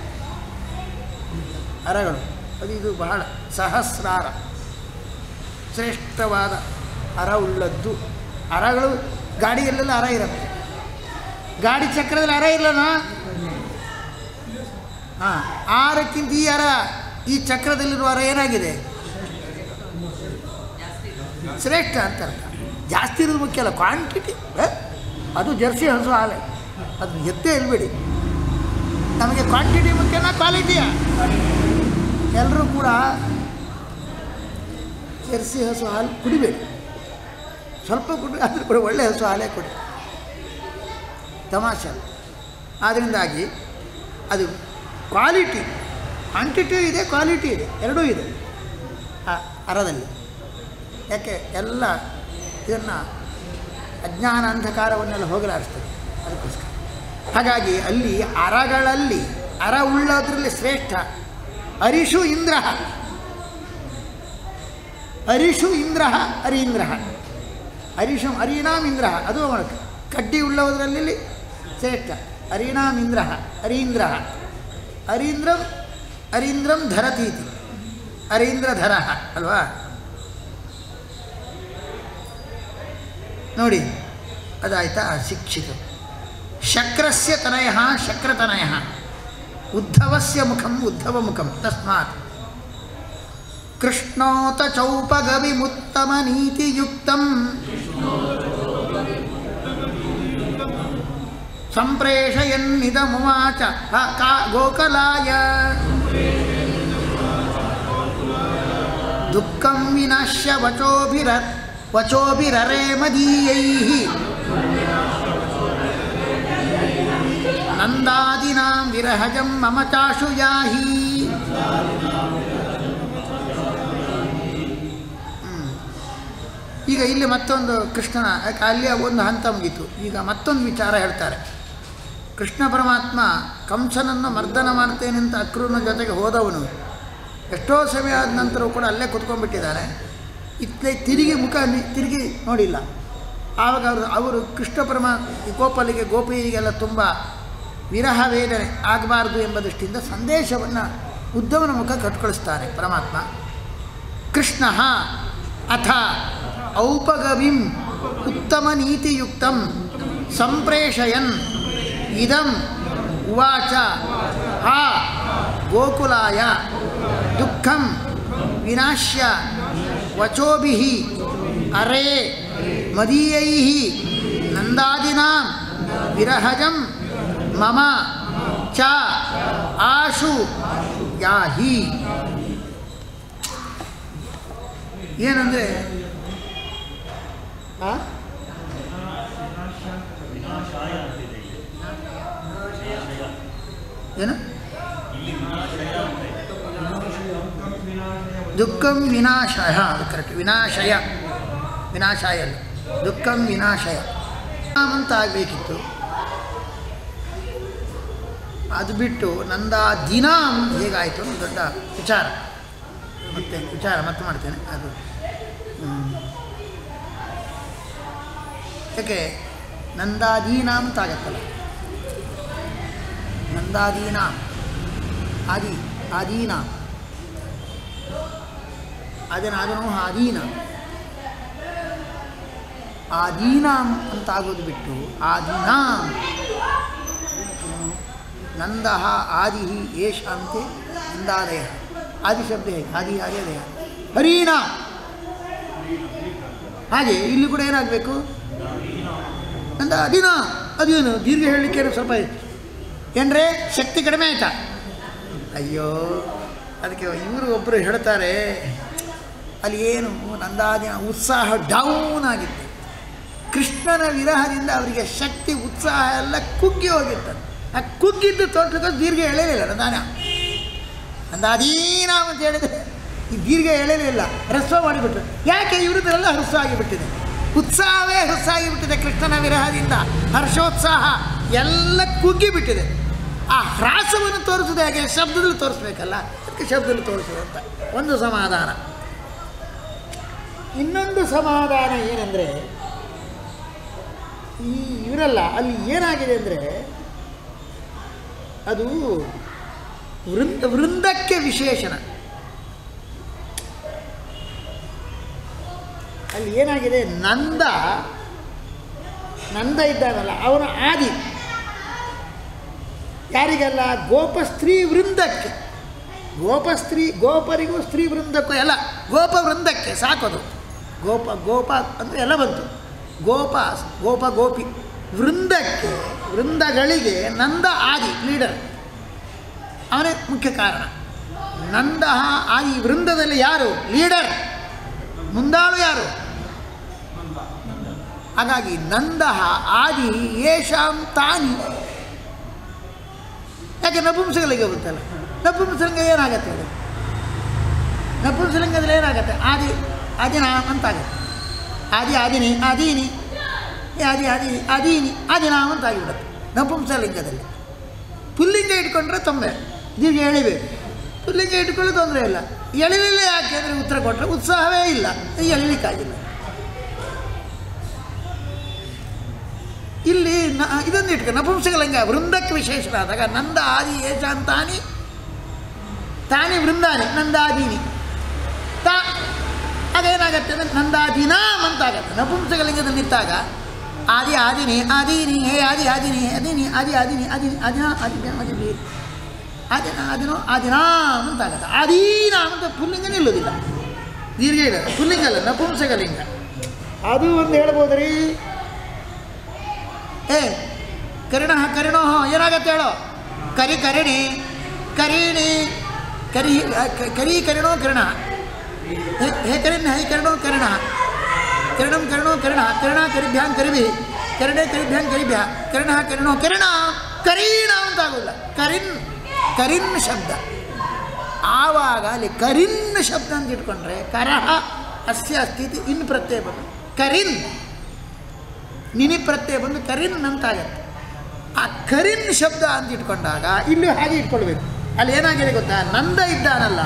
ಅರಗಳು ಅದು ಇದು ಬಹಳ ಸಹಸ್ರಾರ ಶ್ರೇಷ್ಠವಾದ ಅರ ಉಳ್ಳದ್ದು ಅರಗಳು ಗಾಡಿಯಲ್ಲೆಲ್ಲ ಅರ ಇರುತ್ತೆ ಗಾಡಿ ಚಕ್ರದಲ್ಲಿ ಅರ ಇಲ್ಲನಾ ಹಾಂ ಆರಕ್ಕಿಂತ ಈ ಅರ ಈ ಚಕ್ರದಲ್ಲಿರುವ ಅರ ಏನಾಗಿದೆ ಶ್ರೇಷ್ಠ ಅಂತ ಅರ್ಥ ಜಾಸ್ತಿ ಇರೋದು ಮುಖ್ಯ ಅಲ್ಲ ಕ್ವಾಂಟಿಟಿ ಅದು ಜರ್ಸಿ ಹಸು ಹಾಲೆ ಅದು ಎತ್ತೇ ಇಲ್ಬೇಡಿ ನಮಗೆ ಕ್ವಾಂಟಿಟಿ ಮುಖ್ಯನಾ ಕ್ವಾಲಿಟಿಯಾ ಎಲ್ಲರೂ ಕೂಡ ಜರ್ಸಿ ಹಸು ಹಾಲು ಕುಡಿಬೇಡಿ ಸ್ವಲ್ಪ ಕುಡಿ ಆದರೂ ಕೂಡ ಒಳ್ಳೆ ಹಸು ಹಾಲೇ ಕೊಡಿ ತಮಾಷೆ ಅಲ್ಲ ಆದ್ದರಿಂದಾಗಿ ಅದು ಕ್ವಾಲಿಟಿ ಕ್ವಾಂಟಿಟಿ ಇದೆ ಕ್ವಾಲಿಟಿ ಇದೆ ಎರಡೂ ಇದೆ ಆ ಅರದಲ್ಲಿ ಯಾಕೆ ಎಲ್ಲ ಇದನ್ನು ಅಜ್ಞಾನ ಅಂಧಕಾರವನ್ನೆಲ್ಲ ಹೋಗಲಾಡಿಸ್ತದೆ ಅದಕ್ಕೋಸ್ಕರ ಹಾಗಾಗಿ ಅಲ್ಲಿ ಅರಗಳಲ್ಲಿ ಅರ ಉಳ್ಳೋದ್ರಲ್ಲಿ ಶ್ರೇಷ್ಠ ಅರಿಷು ಇಂದ್ರ ಅರಿಷು ಇಂದ್ರ ಅರೀಂದ್ರ ಅರಿಷು ಅರೀನಾಮ್ ಇಂದ್ರ ಅದು ಅವನು ಕಡ್ಡಿ ಉಳ್ಳೋದ್ರಲ್ಲಿ ಶ್ರೇಷ್ಠ ಅರೀನಾಮ್ ಇಂದ್ರ ಅರೀಂದ್ರ ಅರೀಂದ್ರಂ ಅರೀಂದ್ರಂ ಧರತೀತಿ ಅರೀಂದ್ರಧರ ಅಲ್ವಾ ನೋಡಿ ಅದಾಯ್ತಾ ಶಿಕ್ಷಿತ ಶಕ್ರಸ್ಯ ತನಯ ಶಕ್ರತನಯ ಉದ್ಧವಸ್ಯ ಮುಖಂ ಉದ್ಧವ ಮುಖಂ ತಸ್ಮಾತ್ ಕೃಷ್ಣೋತ ಚೌಪಗವಿಮುತ್ತಮ ನೀತಿಯುಕ್ತಂ ಸಂಪ್ರೇಷಯನ್ನಿದಮುವಾಚ ಹ ಕಾ ಗೋಕಲಾಯ ದುಃಖಂ ವಿನಾಶ್ಯ ವಚೋಭಿರ ವಚೋಭಿರರೆ ಮದೀಯೈ ನಂದಾದಿನಾಂ ವಿರಹಜಂ ಮಮ ಚಾಶು ಯಾಹಿ ಹ್ಮ್. ಈಗ ಇಲ್ಲಿ ಮತ್ತೊಂದು ಕೃಷ್ಣನ ಯಾಕೆ ಅಲ್ಲಿ ಒಂದು ಹಂತ ಮುಗೀತು ಈಗ ಮತ್ತೊಂದು ವಿಚಾರ ಹೇಳ್ತಾರೆ ಕೃಷ್ಣ ಪರಮಾತ್ಮ ಕಂಸನನ್ನು ಮರ್ದನ ಮಾಡ್ತೇನೆ ಅಂತ ಅಕ್ರೂರನ ಜೊತೆಗೆ ಹೋದವನು ಎಷ್ಟೋ ಸಮಯ ಆದ ನಂತರ ಕೂಡ ಅಲ್ಲೇ ಕುತ್ಕೊಂಡ್ಬಿಟ್ಟಿದ್ದಾರೆ ಇತ್ತಲೇ ತಿರುಗಿ ಮುಖ ನಿ- ತಿರುಗಿ ನೋಡಿಲ್ಲ ಆವಾಗ ಅವರು ಅವರು ಕೃಷ್ಣ ಪರಮ ಈ ಗೋಪಾಲಿಗೆ ಗೋಪಿಯರಿಗೆಲ್ಲ ತುಂಬ ವಿರಹ ವೇದನೆ ಆಗಬಾರ್ದು ಎಂಬ ದೃಷ್ಟಿಯಿಂದ ಸಂದೇಶವನ್ನು ಉದ್ದವನ ಮುಖ ಕಟ್ಕೊಳಿಸ್ತಾರೆ ಪರಮಾತ್ಮ ಕೃಷ್ಣ ಅಥ ಔಪಗವಿಂ ಉತ್ತಮ ನೀತಿಯುಕ್ತಂ ಸಂಪ್ರೇಷಯನ್ ಇದಂ ಉವಾಚ ಹಾ ಗೋಕುಲಾಯ ದುಃಖಂ ವಿನಾಶ್ಯ ವಚೋಭಿ ಅರೇ ಮದೀಯೈ ನಂದಾದಿನಾ ವಿರಹಜಂ ಮಮ ಚ ಆಶು ಯಾಹಿ ಏನಂದರೆ ಏನು ದುಃಖಂ ವಿನಾಶಯ ಅದು ಕರೆಕ್ಟ್ ವಿನಾಶಯ ವಿನಾಶಾಯ ಅಲ್ಲ ದುಃಖಂ ವಿನಾಶಯ ಅಂತ ಆಗಬೇಕಿತ್ತು ಅದು ಬಿಟ್ಟು ನಂದ ದಿನಾಂ ಹೇಗಾಯಿತು ಒಂದು ದೊಡ್ಡ ವಿಚಾರ ಮತ್ತೆ ವಿಚಾರ ಮತ್ತೆ ಮಾಡ್ತೇನೆ ಅದು ಹ್ಮ್. ಯಾಕೆ ನಂದಾದೀನಾಂ ಅಂತ ಆಗತ್ತಲ್ಲ ನಂದಾದೀನಾಂ ಆದಿ ಆದೀನಾಂ ಅದನ್ನು ಅದನ್ನು ಆದೀನ ಆದೀನಾಂ ಅಂತ ಆಗೋದು ಬಿಟ್ಟು ಆದೀನಾಂ ನಂದಃ ಆದಿ ಏಷ ಅಂತೆ ನಂದಾದಯ ಆದಿ ಶಬ್ದ ಹೇಗೆ ಆದಿ ಆರ್ಯದಯ ಹರೀನಾ ಹಾಗೆ ಇಲ್ಲಿ ಕೂಡ ಏನಾಗಬೇಕು ನಂದ ಅದಿನ ಅದೇನು ದೀರ್ಘ ಹೇಳಲಿಕ್ಕೆ ಸ್ವಲ್ಪ ಏನ್ರೆ ಶಕ್ತಿ ಕಡಿಮೆ ಆಯ್ತಾ ಅಯ್ಯೋ ಅದಕ್ಕೆ ಇವರು ಒಬ್ಬರು ಹೇಳ್ತಾರೆ ಅಲ್ಲಿ ಏನು ನಂದಾದಿನ ಉತ್ಸಾಹ ಡೌನ್ ಆಗಿತ್ತು ಕೃಷ್ಣನ ವಿರಹದಿಂದ ಅವರಿಗೆ ಶಕ್ತಿ ಉತ್ಸಾಹ ಎಲ್ಲ ಕುಗ್ಗಿ ಹೋಗಿತ್ತು ಆ ಕುಗ್ಗಿದ್ದು ತೋಟಕ್ಕೆ ದೀರ್ಘ ಎಳೆಯಲಿಲ್ಲ ನಂದಾನ ನಂದಾದೀನ ಅಂತ ಹೇಳಿದರೆ ಈ ದೀರ್ಘ ಎಳೆಯಲಿಲ್ಲ ಹ್ರಸ್ವ ಮಾಡಿಬಿಟ್ರು ಯಾಕೆ ಇವ್ರದ್ದೆಲ್ಲ ಹ್ರಸ್ವ ಆಗಿಬಿಟ್ಟಿದೆ ಉತ್ಸಾಹವೇ ಹ್ರಸ್ವ ಆಗಿಬಿಟ್ಟಿದೆ ಕೃಷ್ಣನ ವಿರಹದಿಂದ ಹರ್ಷೋತ್ಸಾಹ ಎಲ್ಲ ಕುಗ್ಗಿಬಿಟ್ಟಿದೆ ಆ ಹ್ರಾಸವನ್ನು ತೋರಿಸೋದು ಹೇಗೆ ಶಬ್ದದಲ್ಲಿ ತೋರಿಸ್ಬೇಕಲ್ಲ ಅದಕ್ಕೆ ಶಬ್ದದಲ್ಲಿ ತೋರಿಸೋದು ಅಂತ ಒಂದು ಸಮಾಧಾನ ಇನ್ನೊಂದು ಸಮಾಧಾನ ಏನಂದರೆ ಈ ಇವರಲ್ಲ ಅಲ್ಲಿ ಏನಾಗಿದೆ ಅಂದರೆ ಅದು ವೃಂದ ವೃಂದಕ್ಕೆ ವಿಶೇಷಣ ಅಲ್ಲಿ ಏನಾಗಿದೆ ನಂದ ನಂದ ಇದ್ದಾನಲ್ಲ ಅವನ ಆದಿ ಯಾರಿಗೆಲ್ಲ ಗೋಪ ಸ್ತ್ರೀ ವೃಂದಕ್ಕೆ ಗೋಪ ಸ್ತ್ರೀ ಗೋಪರಿಗೂ ಸ್ತ್ರೀ ವೃಂದಕ್ಕೂ ಎಲ್ಲ ಗೋಪ ವೃಂದಕ್ಕೆ ಸಾಕೋದು ಗೋಪ ಗೋಪ ಅಂದರೆ ಎಲ್ಲ ಬಂತು ಗೋಪ ಗೋಪ ಗೋಪಿ ವೃಂದಕ್ಕೆ ವೃಂದಗಳಿಗೆ ನಂದ ಆದಿ ಲೀಡರ್ ಅವನೇ ಮುಖ್ಯ ಕಾರಣ ನಂದ ಆದಿ ವೃಂದದಲ್ಲಿ ಯಾರು ಲೀಡರ್ ಮುಂದಾಳು ಯಾರು ಹಾಗಾಗಿ ನಂದ ಆದಿ ಯೇಷಾಂ ತಾನಿ ಯಾಕೆ ನಪುಂಸಕಲಿಗೆ ಗೊತ್ತಲ್ಲ ನಪುಂಸಲಿಂಗ ಏನಾಗತ್ತೆ ಅದು ನಪುಂಸಲಿಂಗದಲ್ಲಿ ಏನಾಗತ್ತೆ ಆದಿ ಆದಿನ ಅಂತ ಆಗತ್ತೆ ಆದಿ ಆದಿನಿ ಆದೀನಿ ಏ ಆದಿ ಆದಿ ಆದೀನಿ ಆದಿನಾಮ್ ಅಂತ ಆಗಿಬಿಡುತ್ತೆ ನಪುಂಸಲಿಂಗದಲ್ಲಿ ಪುಲ್ಲಿಂಗ ಇಟ್ಕೊಂಡ್ರೆ ತೊಂದರೆ ದೀರ್ಘ ಎಳಿಬೇಕು ಪುಲ್ಲಿಂಗ ಇಟ್ಕೊಳ್ಳೋ ತೊಂದರೆ ಇಲ್ಲ ಎಳಿಲಿಲ್ಲ ಯಾಕೆ ಅಂದರೆ ಉತ್ತರ ಕೊಟ್ಟರೆ ಉತ್ಸಾಹವೇ ಇಲ್ಲ ಎಳಿಲಿಕ್ಕಾಗಿಲ್ಲ ಇಲ್ಲಿ ನ ಇದನ್ನು ಇಟ್ಕೊ ನಪುಂಸಕಲಿಂಗ ವೃಂದಕ್ಕೆ ವಿಶೇಷರಾದಾಗ ನಂದ ಆದಿ ಏಷಾನ್ ತಾನಿ ತಾನಿ ವೃಂದಾನಿ ನಂದಾದೀನಿ ತಾ ಅದೇನಾಗತ್ತೆ ಅಂದರೆ ನಂದಾದೀನಾಮ್ ಅಂತ ಆಗತ್ತೆ ನಪುಂಸಕಲಿಂಗದಲ್ಲಿ ನಿಂತಾಗ ಆದಿ ಆದಿನಿ ಆದೀನಿ ಹೇ ಆದಿ ಆದಿನಿ ಅದಿನಿ ಆದಿ ಆದಿನಿ ಆದಿನಿ ಆದಿನ ಆದಿನ ಆದಿನಿ ಆದಿನ ಆದಿನೋ ಆದಿನಾಮ್ ಅಂತ ಆಗತ್ತೆ ಆದೀನಾಮ್ ಅಂತ ಪುಲ್ಲಿಂಗ ನಿಲ್ಲೋದಿಲ್ಲ ದೀರ್ಘ ಇಲ್ಲ ಪುಲ್ಲಿಂಗ ಅಲ್ಲ ನಪುಂಸಕಲಿಂಗ ಅದು ಒಂದು ಹೇಳ್ಬೋದು ರೀ ಏ ಕರಿಣ ಕರಿಣೋ ಏನಾಗತ್ತೆ ಹೇಳೋ ಕರಿ ಕರಿಣಿ ಕರೀಣಿ ಕರಿ ಕರಿ ಕರಿಣೋ ಕರಿಣ ಹೇ ಹೇ ಕರಿಣ ಹೇ ಕರಿಣೋ ಕರಿಣ ಕರಿಣಂ ಕರಿಣೋ ಕರಿಣ ಕರಿಣ ಕರಿಭ್ಯಾಂ ಕರಿಭಿ ಕರಿಣೆ ಕರಿಭ್ಯಾಂ ಕರಿಭ್ಯ ಕರಿಣ ಕರಿಣೋ ಕರಿಣ ಕರೀಣ ಅಂತಾಗೋಲ್ಲ ಕರಿನ್ ಕರಿನ್ ಶಬ್ದ ಆವಾಗ ಅಲ್ಲಿ ಕರಿನ್ ಶಬ್ದ ಅಂತ ಇಟ್ಕೊಂಡ್ರೆ ಕರಹ ಅಸ್ಯ ಅಸ್ಥಿತಿ ಇನ್ ಪ್ರತ್ಯಯ ಬಂದು ಕರಿನ್ ನಿನಿ ಪ್ರತ್ಯಯ ಬಂದು ಕರಿನ್ ಅಂತಾಗತ್ತೆ ಆ ಕರಿನ್ ಶಬ್ದ ಅಂತ ಇಟ್ಕೊಂಡಾಗ ಇಲ್ಲಿ ಹಾಗೆ ಇಟ್ಕೊಳ್ಬೇಕು ಅಲ್ಲಿ ಏನಾಗಿದೆ ಗೊತ್ತಾ ನಂದ ಇದ್ದಾನಲ್ಲ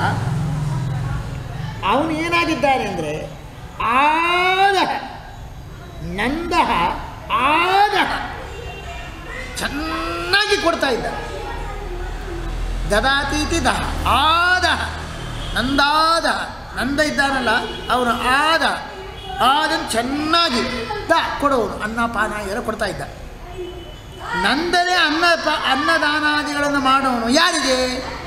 ಅವನು ಏನಾಗಿದ್ದಾನೆ ಅಂದರೆ ಆದ ನಂದ ಆದ ಚೆನ್ನಾಗಿ ಕೊಡ್ತಾ ಇದ್ದ ದದಾತೀತಿ ದಹ ಆದ ನಂದಾದ ನಂದ ಇದ್ದಾನಲ್ಲ ಅವನು ಆದ ಆದನ್ ಚೆನ್ನಾಗಿ ದ ಕೊಡೋನು ಅನ್ನ ಪಾನ ಎಲ್ಲ ಕೊಡ್ತಾ ಇದ್ದ ನಂದನೇ ಅನ್ನ ಪ ಅನ್ನದಾನಾದಿಗಳನ್ನು ಮಾಡೋನು ಯಾರಿಗೆ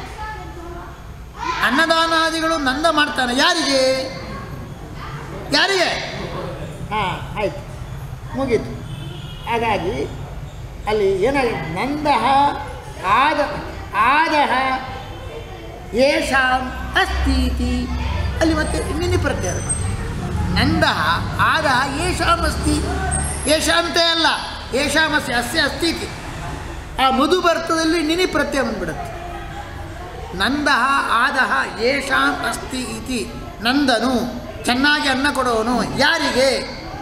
ಅನ್ನದಾನಾದಿಗಳು ನಂದ ಮಾಡ್ತಾನೆ ಯಾರಿಗೆ ಯಾರಿಗೆ ಹಾಂ ಆಯ್ತು ಮುಗೀತು ಹಾಗಾಗಿ ಅಲ್ಲಿ ಏನಾಗಿದೆ ನಂದಹ ಆದ ಆದಹ ಯೇಷಾಂ ಅಸ್ತೀತಿ ಅಲ್ಲಿ ಮತ್ತೆ ನಿನ್ನೆ ಪ್ರತ್ಯಯ ಅದು. ನಂದಹ ಆದಹ ಯೇಷಾಂ ಅಸ್ತಿ ಯೇಷಾಂತೆ ಅಲ್ಲ ಯೇಷಾಮಸ್ಯ ಅಸ್ಯ ಅಸ್ತೀತಿ ಆ ಮಧು ಬರ್ತದಲ್ಲಿ ನಿನಿ ಪ್ರತ್ಯಯ ಬಂದ್ಬಿಡುತ್ತೆ ನಂದಹ ಆದಹ ಯೇಷಾಂ ಅಸ್ತಿ ಇತಿ ನಂದನು ಚೆನ್ನಾಗಿ ಅನ್ನ ಕೊಡೋನು ಯಾರಿಗೆ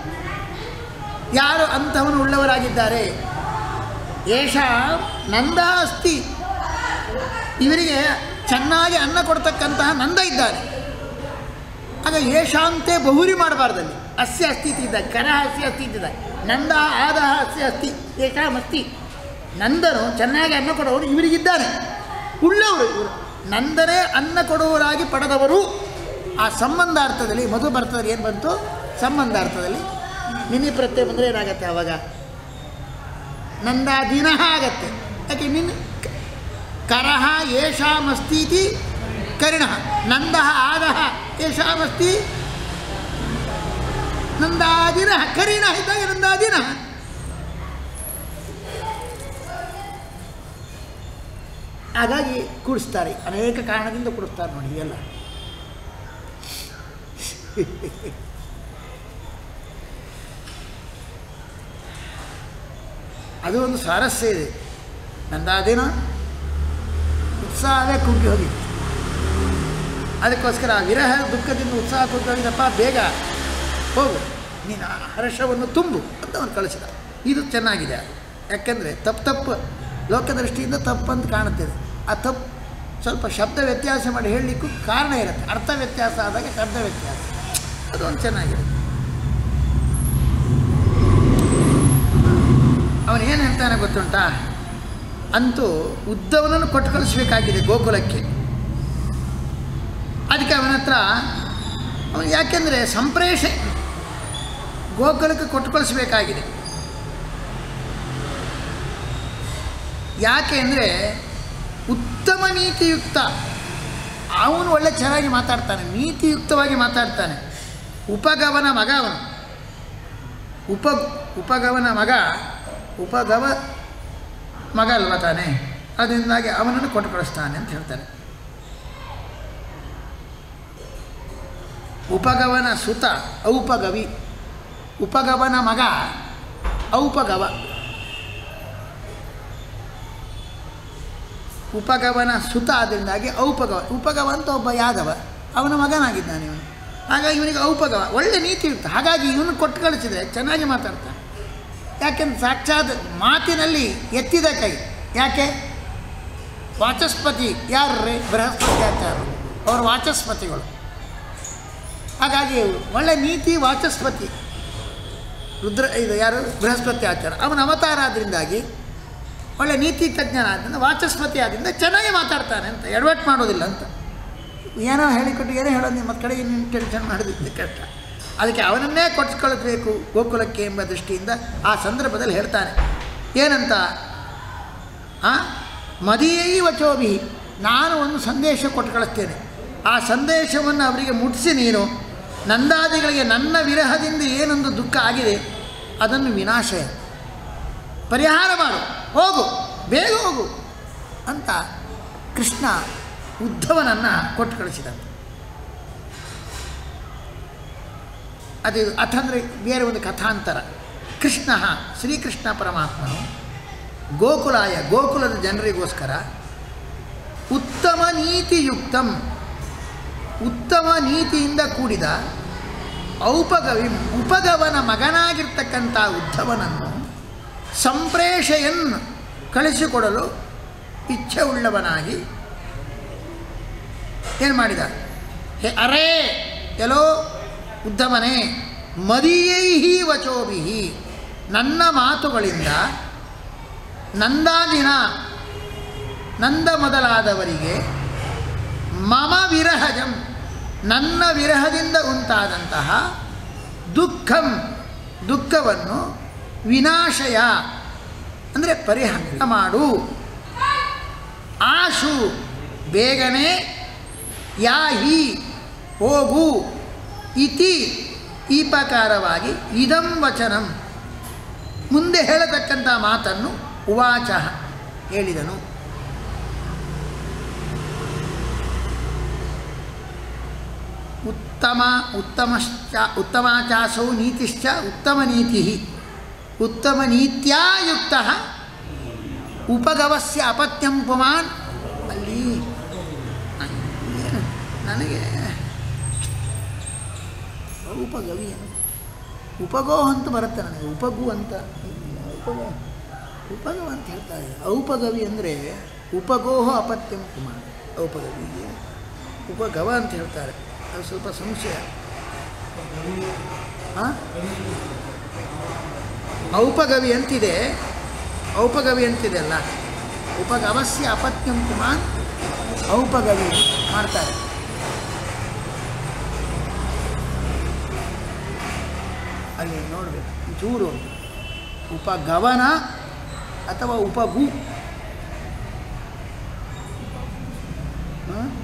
ಯಾರು ಅಂಥವನು ಉಳ್ಳವರಾಗಿದ್ದಾರೆ ಏಷ ನಂದ ಅಸ್ತಿ ಇವರಿಗೆ ಚೆನ್ನಾಗಿ ಅನ್ನ ಕೊಡ್ತಕ್ಕಂತಹ ನಂದ ಇದ್ದಾನೆ ಆಗ ಏಷಾಂತೆ ಬಹುರಿ ಮಾಡಬಾರ್ದಲ್ಲಿ ಅಸ್ಯ ಅಸ್ತಿತಿ ಇದ್ದ ಕರ ಅಸ್ಯ ಅಸ್ತಿತಿ ಇದ್ದ ನಂದ ಆದ ಅಸ್ಯ ಅಸ್ತಿ ಏಷಾಂ ಅಸ್ತಿ ನಂದನು ಚೆನ್ನಾಗಿ ಅನ್ನ ಕೊಡೋರು ಇವರಿಗಿದ್ದಾನೆ ಉಳ್ಳವರು ಇವರು ನಂದನೇ ಅನ್ನ ಕೊಡುವವರಾಗಿ ಪಡೆದವರು ಆ ಸಂಬಂಧಾರ್ಥದಲ್ಲಿ ಮಧು ಬರ್ತದಲ್ಲಿ ಏನು ಬಂತು ಸಂಬಂಧಾರ್ಥದಲ್ಲಿ ನಿನ್ನೆ ಪ್ರತ್ಯಯ ಬಂದರೆ ಏನಾಗತ್ತೆ ಆವಾಗ ನಂದ ದಿನ ಆಗತ್ತೆ ಯಾಕೆ ನಿನ್ನ ಕರಹ ಯೇಷಾಮಸ್ತೀತಿ ಕರಿಣ ನಂದ ಆದಹ ಯೇಷಾಮಸ್ತಿ ನಂದಾದಿನ ಕರಿಣ ಇದ್ದಾಗ ನಂದಾದಿನ ಹಾಗಾಗಿ ಕೂಡಿಸ್ತಾರೆ ಅನೇಕ ಕಾರಣದಿಂದ ಕೂಡಿಸ್ತಾರೆ ನೋಡಿ ಎಲ್ಲ ಅದು ಒಂದು ಸ್ವಾರಸ್ಯ ಇದೆ ನಂದಾದಿನ ಉತ್ಸಾಹವೇ ಕುಗ್ಗಿ ಹೋಗಿತ್ತು ಅದಕ್ಕೋಸ್ಕರ ಆ ವಿರಹ ದುಃಖದಿಂದ ಉತ್ಸಾಹ ಕುಗ್ಗಿ ಹೋಗಿದಪ್ಪ ಬೇಗ ಹೋಗು ನೀನು ಆ ಹರ್ಷವನ್ನು ತುಂಬು ಅಂತ ಅವನು ಕಳಿಸಿದ ಇದು ಚೆನ್ನಾಗಿದೆ ಅದು ಯಾಕೆಂದರೆ ತಪ್ಪು ತಪ್ಪು ಲೋಕದೃಷ್ಟಿಯಿಂದ ತಪ್ಪು ಅಂತ ಕಾಣುತ್ತದೆ ಆ ತಪ್ಪು ಸ್ವಲ್ಪ ಶಬ್ದ ವ್ಯತ್ಯಾಸ ಮಾಡಿ ಹೇಳಲಿಕ್ಕೂ ಕಾರಣ ಇರುತ್ತೆ ಅರ್ಥ ವ್ಯತ್ಯಾಸ ಆದಾಗ ಶಬ್ದ ವ್ಯತ್ಯಾಸ ಅದು ಒಂದು ಚೆನ್ನಾಗಿದೆ ಅವನು ಏನು ಹೇಳ್ತಾನೆ ಗೊತ್ತುಂಟಾ ಅಂತೂ ಉದ್ದವನನ್ನು ಕೊಟ್ಟು ಕಳಿಸ್ಬೇಕಾಗಿದೆ ಗೋಕುಲಕ್ಕೆ ಅದಕ್ಕೆ ಅವನ ಹತ್ರ ಅವನು ಯಾಕೆಂದರೆ ಸಂಪ್ರೇಷ ಗೋಕುಲಕ್ಕೆ ಕೊಟ್ಟು ಕಳಿಸ್ಬೇಕಾಗಿದೆ ಯಾಕೆ ಅಂದರೆ ಉತ್ತಮ ನೀತಿಯುಕ್ತ ಅವನು ಒಳ್ಳೆ ಚೆನ್ನಾಗಿ ಮಾತಾಡ್ತಾನೆ ನೀತಿಯುಕ್ತವಾಗಿ ಮಾತಾಡ್ತಾನೆ ಉಪಗವನ ಮಗ ಅವನು ಉಪ ಉಪಗವನ ಮಗ ಉಪಗವ ಮಗ ಅಲ್ವ ತಾನೆ ಅದರಿಂದಾಗಿ ಅವನನ್ನು ಕೊಟ್ಟು ಕಳಿಸ್ತಾನೆ ಅಂತ ಹೇಳ್ತಾನೆ ಉಪಗವನ ಸುತ ಔಪಗವಿ ಉಪಗವನ ಮಗ ಔಪಗವ ಉಪಗವನ ಸುತ ಅದರಿಂದಾಗಿ ಔಪಗವ ಉಪಗವ ಅಂತ ಒಬ್ಬ ಯಾದವ ಅವನ ಮಗನಾಗಿದ್ದಾನೆ ಇವನು ಹಾಗಾಗಿ ಇವನಿಗೆ ಔಪಗವ ಒಳ್ಳೆ ನೀತಿ ಇರುತ್ತೆ ಹಾಗಾಗಿ ಇವನು ಕೊಟ್ಟು ಕಳಿಸಿದರೆ ಚೆನ್ನಾಗಿ ಮಾತಾಡ್ತಾನೆ ಯಾಕೆಂದ್ರೆ ಸಾಕ್ಷಾತ್ ಮಾತಿನಲ್ಲಿ ಎತ್ತಿದ ಕೈ ಯಾಕೆ ವಾಚಸ್ಪತಿ ಯಾರ್ರಿ ಬೃಹಸ್ಪತಿ ಆಚಾರ್ಯರು ಅವರು ವಾಚಸ್ಪತಿಗಳು ಹಾಗಾಗಿ ಒಳ್ಳೆ ನೀತಿ ವಾಚಸ್ಪತಿ ರುದ್ರ ಇದು ಯಾರು ಬೃಹಸ್ಪತಿ ಆಚಾರ ಅವನ ಅವತಾರ ಆದ್ದರಿಂದಾಗಿ ಒಳ್ಳೆ ನೀತಿ ತಜ್ಞನಾದ್ದರಿಂದ ವಾಚಸ್ಪತಿ ಆದ್ದರಿಂದ ಚೆನ್ನಾಗಿ ಮಾತಾಡ್ತಾನೆ ಅಂತ ಎಡವಟ್ಟು ಮಾಡೋದಿಲ್ಲ ಅಂತ ಏನೋ ಹೇಳಿಕೊಟ್ಟು ಏನೋ ಹೇಳೋದು ನಿಮ್ಮ ಕಡೆಗೆ ನೀನು ಟೆನ್ಷನ್ ಮಾಡೋದಿದ್ದು ಕಷ್ಟ ಅದಕ್ಕೆ ಅವನನ್ನೇ ಕೊಟ್ಟಿಸ್ಕೊಳ್ಬೇಕು ಗೋಕುಲಕ್ಕೆ ಎಂಬ ದೃಷ್ಟಿಯಿಂದ ಆ ಸಂದರ್ಭದಲ್ಲಿ ಹೇಳ್ತಾನೆ ಏನಂತ ಆ ಮದಿಯೈ ವಚೋಭಿ ನಾನು ಒಂದು ಸಂದೇಶ ಕೊಟ್ಟು ಕಳಿಸ್ತೇನೆ ಆ ಸಂದೇಶವನ್ನು ಅವರಿಗೆ ಮುಟ್ಟಿಸಿ ನೀನು ನಂದಾದಿಗಳಿಗೆ ನನ್ನ ವಿರಹದಿಂದ ಏನೊಂದು ದುಃಖ ಆಗಿದೆ ಅದನ್ನು ವಿನಾಶ ಪರಿಹಾರ ಮಾಡು ಹೋಗು ಬೇಗ ಹೋಗು ಅಂತ ಕೃಷ್ಣ ಉದ್ಧವನನ್ನು ಕೊಟ್ಟು ಕಳಿಸಿದ ಅದು ಅಥಂದರೆ ಬೇರೆ ಒಂದು ಕಥಾಂತರ ಕೃಷ್ಣ ಶ್ರೀಕೃಷ್ಣ ಪರಮಾತ್ಮನು ಗೋಕುಲಾಯ ಗೋಕುಲದ ಜನರಿಗೋಸ್ಕರ ಉತ್ತಮ ನೀತಿಯುಕ್ತಂ ಉತ್ತಮ ನೀತಿಯಿಂದ ಕೂಡಿದ ಔಪಗವಿ ಉಪಗವನ ಮಗನಾಗಿರ್ತಕ್ಕಂಥ ಉದ್ಧವನನ್ನು ಸಂಪ್ರೇಷೆಯನ್ ಕಳಿಸಿಕೊಡಲು ಇಚ್ಛೆ ಉಳ್ಳವನಾಗಿ ಏನು ಮಾಡಿದ ಹೇ ಅರೇ ಎಲ್ಲೋ ಉದ್ಧಮನೇ ಮದೀಯೈಹಿ ವಚೋಭಿಹಿ ನನ್ನ ಮಾತುಗಳಿಂದ ನಂದಾದಿನ ನಂದ ಮೊದಲಾದವರಿಗೆ ಮಮ ವಿರಹಜಂ ನನ್ನ ವಿರಹದಿಂದ ಉಂಟಾದಂತಹ ದುಃಖಂ ದುಃಖವನ್ನು ವಿನಾಶಯ ಅಂದರೆ ಪರಿಹಾರ ಮಾಡು ಆಶು ಬೇಗನೆ ಯಾಹಿ ಹೋಗು ಇತಿ ಈ ಪ್ರಕಾರವಾಗಿ ಇದಂ ವಚನಂ ಮುಂದೆ ಹೇಳತಕ್ಕಂಥ ಮಾತನ್ನು ಉವಾಚ ಹೇಳಿದನು ಉತ್ತಮ ಉತ್ತಮಶ್ಚ ಉತ್ತಮಾಚಾಸೌ ನೀತಿಶ್ಚ ಉತ್ತಮ ನೀತಿ ಉತ್ತಮ ನೀತ್ಯಾ ಯುಕ್ತ ಉಪಗವಸ್ಯ ಅಪತ್ಯಂ ಪುಮಾನ್ ಅಲ್ಲಿ ಏನು ನನಗೆ ಉಪಗವಿ ಏನು ಉಪಗೋ ಅಂತ ಬರುತ್ತೆ ನನಗೆ ಉಪಗು ಅಂತ ಉಪಗೋ ಉಪಗವ ಅಂತ ಹೇಳ್ತಾರೆ ಔಪಗವಿ ಅಂದರೆ ಉಪಗೋಹ ಅಪತ್ಯಂ ಕುಮಾರ್ ಔಪಗವಿ ಉಪಗವ ಅಂತ ಹೇಳ್ತಾರೆ ಅದು ಸ್ವಲ್ಪ ಸಂಶಯ ಹಾಂ ಔಪಗವಿ ಅಂತಿದೆ ಔಪಗವಿ ಅಂತಿದೆ ಅಲ್ಲ ಉಪಗವಸ್ಯ ಅಪತ್ಯಂ ಕುಮಾರ್ ಔಪಗವಿ ಮಾಡ್ತಾರೆ ಅಲ್ಲಿ ನೋಡಬೇಕು ಚೂರು ಉಪಗವನ ಅಥವಾ ಉಪಗು ಹಾಂ?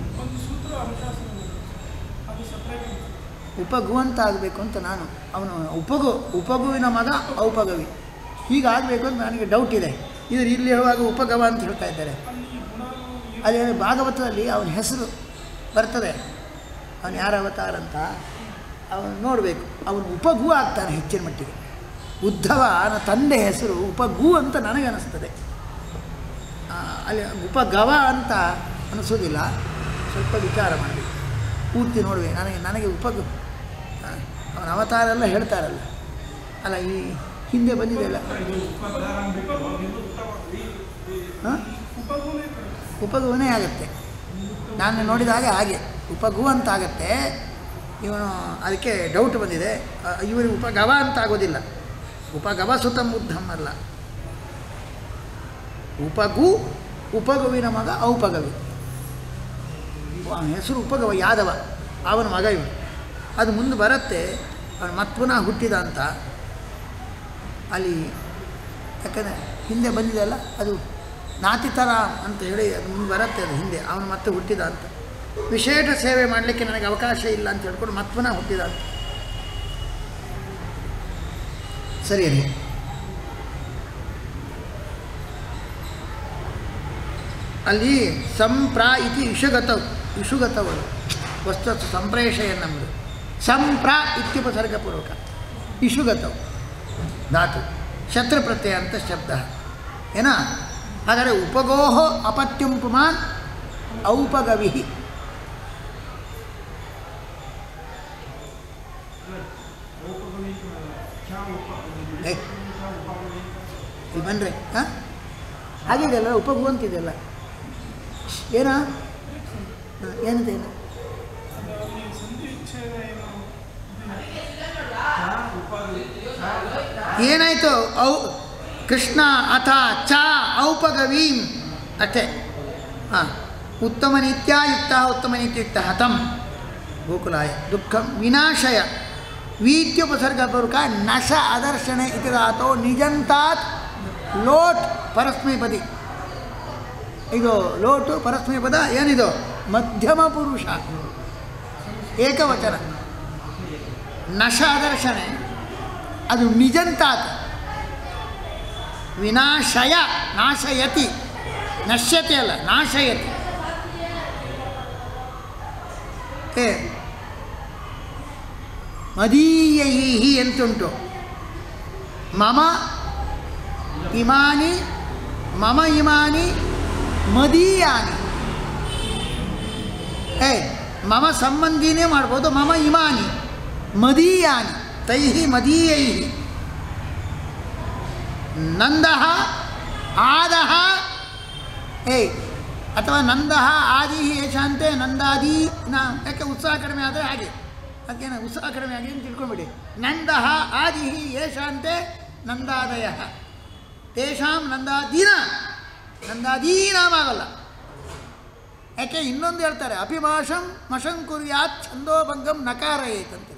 ಉಪಗು ಅಂತ ಆಗಬೇಕು ಅಂತ ನಾನು ಅವನು ಉಪಗು ಉಪಗುವಿನ ಮಗ ಔಪಗವಿ ಹೀಗಾಗಬೇಕು ಅಂತ ನನಗೆ ಡೌಟ್ ಇದೆ ಇದು ಇಲ್ಲಿ ಹೇಳುವಾಗ ಉಪಗವ ಅಂತ ಹೇಳ್ತಾ ಇದ್ದಾರೆ ಅದೇ ಭಾಗವತದಲ್ಲಿ ಅವನ ಹೆಸರು ಬರ್ತದೆ ಅವನು ಯಾರ ಅವತಾರ ಅಂತ ಅವನು ನೋಡಬೇಕು ಅವನು ಉಪಗು ಆಗ್ತಾನೆ ಹೆಚ್ಚಿನ ಮಟ್ಟಿಗೆ ಉದ್ಧವ ನನ್ನ ತಂದೆ ಹೆಸರು ಉಪಗು ಅಂತ ನನಗೆ ಅನಿಸ್ತದೆ ಆ, ಅಲ್ಲಿ ಉಪಗವ ಅಂತ ಅನಿಸೋದಿಲ್ಲ ಸ್ವಲ್ಪ ವಿಚಾರ ಮಾಡಿ ಪೂರ್ತಿ ನೋಡಬೇಕು ನನಗೆ ನನಗೆ ಉಪಗು ಆ, ಅವನ ಅವತಾರ ಎಲ್ಲ ಹೇಳ್ತಾರಲ್ಲ ಅಲ್ಲ ಈ ಹಿಂದೆ ಬಂದಿದೆಯಲ್ಲ ಹಾಂ ಉಪಗುವನೇ ಆಗುತ್ತೆ ನಾನು ನೋಡಿದ ಹಾಗೆ ಹಾಗೆ ಉಪಗು ಅಂತ ಆಗುತ್ತೆ ಇವನು ಅದಕ್ಕೆ ಡೌಟ್ ಬಂದಿದೆ ಆ, ಇವರಿಗೆ ಉಪಗವ ಅಂತ ಆಗೋದಿಲ್ಲ ಉಪಗವ ಸುತಂ ಉದ್ಧಮ್ ಅಲ್ಲ ಉಪಗು ಉಪಗುವಿನ ಮಗ ಔಪಗವಿ ಅವನ ಹೆಸರು ಉಪಗವ ಯಾದವ ಅವನ ಮಗ ಇವನು ಅದು ಮುಂದೆ ಬರುತ್ತೆ ಅವನು ಮತ್ತೆ ಪುನಃ ಹುಟ್ಟಿದ ಅಂತ ಅಲ್ಲಿ ಯಾಕಂದರೆ ಹಿಂದೆ ಬಂದಿದೆಯಲ್ಲ ಅದು ನಾತಿತರ ಅಂತ ಹೇಳಿ ಅದು ಮುಂದೆ ಬರುತ್ತೆ ಅದು ಹಿಂದೆ ಅವನು ಮತ್ತೆ ಹುಟ್ಟಿದ ಅಂತ ವಿಶೇಷ ಸೇವೆ ಮಾಡಲಿಕ್ಕೆ ನನಗೆ ಅವಕಾಶ ಇಲ್ಲ ಅಂತ ಹೇಳ್ಕೊಂಡು ಮತ್ತೆ ಪುನಃ ಹುಟ್ಟಿದ ಅಂತ ಸರಿ ಅಲ್ಲಿ ಅಲ್ಲಿ ಸಂಪ್ರಾ ಇತಿ ಇಷುಗತವು ಇಷುಗತವಳು ವಸ್ತು ಸಂಪ್ರೇಷಯ ನಮ್ಮದು ಸಂಪ್ರಾ ಇತ್ಯುಪಸರ್ಗಪೂರ್ವಕ ಇಷುಗತವು ಧಾತು ಶತ್ರು ಪ್ರತ್ಯಯ ಅಂತ ಶಬ್ದ ಏನಾ ಹಾಗಾದರೆ ಉಪಗೋಹ ಅಪತ್ಯಂ ಪುಮಾನ್ ಔಪಗವಿ ಏ ಇಲ್ಲಿ ಬನ್ರಿ ಹಾಂ ಹಾಗಿದೆಯಲ್ಲ ಉಪಗು ಅಂತಿದೆಯಲ್ಲ ಏನಾ ಹಾಂ ಏನಂತ ಏನು ಏನಾಯಿತು ಔ ಕೃಷ್ಣ ಅಥ ಚ ಔಪಗವೀಂ ಅಷ್ಟೇ ಹಾಂ ಉತ್ತಮ ನಿತ್ಯಾಯುಕ್ತ ಉತ್ತಮ ನಿತ್ಯುಕ್ತ ಹತಂ ಗೋಕುಲಾಯ ದುಃಖಂ ವಿನಾಶಯ ವೀತ್ಯುಪಸರ್ಗಪೂರ್ವಕ ನಶ ಅದರ್ಶನೆ ಇತಿ ಧಾತೋ ನಿಜಂತಾತ್ ಲೋಟ್ ಪರಸ್ಮೈಪದಿ ಇದು ಲೋಟು ಪರಸ್ಮೈ ಪದ ಏನಿದು ಮಧ್ಯಮ ಪುರುಷ ಏಕವಚನ ನಶ ಅದರ್ಶನೆ ಅದು ನಿಜಂತಾತ್ ವಿನಾಶಯ ನಾಶಯತಿ ನಶ್ಯತೆ ಅಲ್ಲ ನಾಶಯತಿ ಏ ಮದೀಯೈಹಿ ಎಂತುಂಟು ಮಮ ಇಮಾನಿ ಮಮ ಇಮಾನಿ ಮದೀಯಾನಿ ಏ ಮಮ ಸಂಬಂಧಿನೇ ಮಾಡ್ಬೋದು ಮಮ ಇಮಾನಿ ಮದೀಯಾನಿ ತೈಹಿ ಮದೀಯೈ ನಂದಃ ಆದಹ ಏಯ್ ಅಥವಾ ನಂದಃ ಆದಿ ಯಶಾಂತೆ ನಂದಾದಿ ನಾ ಯಾಕೆ ಉತ್ಸಾಹ ಕಡಿಮೆ ಆದರೆ ಹಾಗೆ ಅದಕ್ಕೇನು ಉತ್ಸಾಹ ಕಡಿಮೆ ಆಗಿ ಅಂತ ತಿಳ್ಕೊಂಬಿಡಿ ನಂದಃ ಆದಿ ಯಶಾಂತೆ ನಂದಾದಯ ತೇಷಾಂ ನಂದಾದೀನ ನಂದಾದೀನಾಮಾಗಲ್ಲ ಯಾಕೆ ಇನ್ನೊಂದು ಹೇಳ್ತಾರೆ ಅಪಿಮಾಷಂ ಮಶಂಕುರ್ಯಾತ್ ಛಂದೋಭಂಗಂ ನಕಾರಯೇತ್ ಅಂತೇಳಿ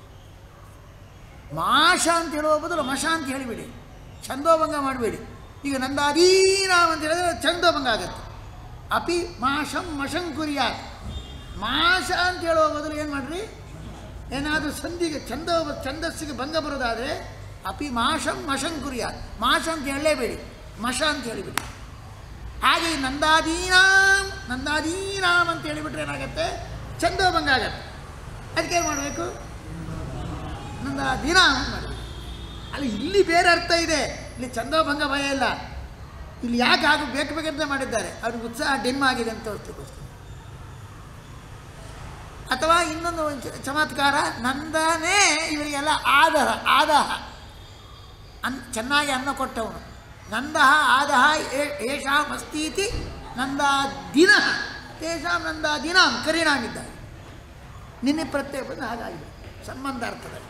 ಮಾಷ ಅಂತ ಹೇಳುವ ಬದಲು ಮಶ ಅಂತ ಹೇಳಿಬಿಡಿ ಛಂದೋಭಂಗ ಮಾಡಬೇಡಿ ಈಗ ನಂದಾದೀನಾಮ್ ಅಂತ ಹೇಳಿದ್ರೆ ಛಂದೋಭಂಗ ಆಗುತ್ತೆ ಅಪಿ ಮಾಷಂ ಮಶಂಕುರ್ಯಾತ್ ಮಾಷ ಅಂತ ಹೇಳುವ ಬದಲು ಏನು ಮಾಡ್ರಿ ಏನಾದರೂ ಸಂಧಿಗೆ ಛಂದ ಛಂದಸ್ಸಿಗೆ ಭಂಗ ಬರೋದಾದರೆ ಅಪಿ ಮಾಷಂ ಮಶಂಕುರ್ಯಾತ್ ಮಾಷ ಅಂತ ಹೇಳಲೇಬೇಡಿ ಮಶ ಅಂತ ಹೇಳಿಬಿಡಿ ಹಾಗೆ ಈ ನಂದಾದೀನಾಂ ನಂದಾದೀನಾಂ ಅಂತ ಹೇಳಿಬಿಟ್ರೆ ಏನಾಗುತ್ತೆ ಛಂದೋಭಂಗ ಆಗತ್ತೆ ಅದಕ್ಕೆ ಏನು ಮಾಡಬೇಕು ನಂದಾದೀನಾಂ ಮಾಡಬೇಕು ಅಲ್ಲಿ ಇಲ್ಲಿ ಬೇರೆ ಅರ್ಥ ಇದೆ ಇಲ್ಲಿ ಛಂದೋಭಂಗ ಭಯ ಇಲ್ಲ ಇಲ್ಲಿ ಯಾಕೆ ಹಾಗೆ ಬೇಕು ಬೇಕಂತ ಮಾಡಿದ್ದಾರೆ ಅವ್ರಿಗೆ ಉತ್ಸಾಹ ಡಿಮ್ ಆಗಿದೆ ಅಂತ ತೋರಿಸ್ಲಿಕ್ಕೋಸ್ಕರ ಅಥವಾ ಇನ್ನೊಂದು ಚ- ಚಮತ್ಕಾರ ನಂದನೇ ಇವರಿಗೆಲ್ಲ ಆದಹ ಆದಹ ಅನ್ ಚೆನ್ನಾಗಿ ಅನ್ನ ಕೊಟ್ಟವನು ನಂದಃ ಆದಹ ಏ- ಏಷಾಂ ಅಸ್ತೀತಿ ನಂದಾದಿನ ತೇಷಾಂ ನಂದಾದಿನಾಂ ಕರಿಣಾಮಿದ್ದಾರೆ ನಿನ್ನೆ ಪ್ರತ್ಯಯ ಬಂದು ಹಾಗಾಗಿದೆ ಸಂಬಂಧ ಅರ್ಥದಲ್ಲಿ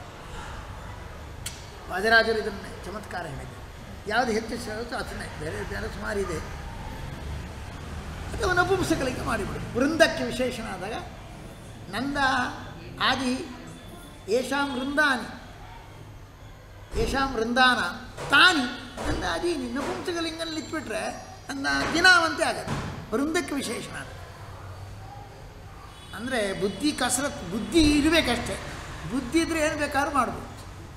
ವಾಜರಾಜರು ಇದನ್ನೇ ಚಮತ್ಕಾರ ಹೇಳಿದೆ ಯಾವುದು ಹೆಚ್ಚು ಹೇಳುತ್ತೋ ಅದನ್ನೇ ಬೇರೆ ಬೇರೆ ಸುಮಾರು ಇದೆ ಅಥವಾ ನಪುಂಸಕಲಿಗೆ ಮಾಡಿಬಿಡು ವೃಂದಕ್ಕೆ ವಿಶೇಷಣ ಆದಾಗ ನಂದ ಆದಿ ಯಶಾಂ ವೃಂದಾನಿ ಯಶಾಂ ವೃಂದಾನ ತಾನಿ ನಂದ ಅದೀನಿ ನಪುಂಸಕಲಿಂಗಲ್ಲಿ ಇಟ್ಬಿಟ್ರೆ ನನ್ನ ದಿನಾವಂತೆ ಆಗತ್ತೆ ವೃಂದಕ್ಕೆ ವಿಶೇಷಣ ಅದು ಅಂದರೆ ಬುದ್ಧಿ ಕಸರತ್ ಬುದ್ಧಿ ಇರಬೇಕಷ್ಟೇ ಬುದ್ಧಿ ಇದ್ರೆ ಏನು ಬೇಕಾದ್ರೂ ಮಾಡ್ಬೋದು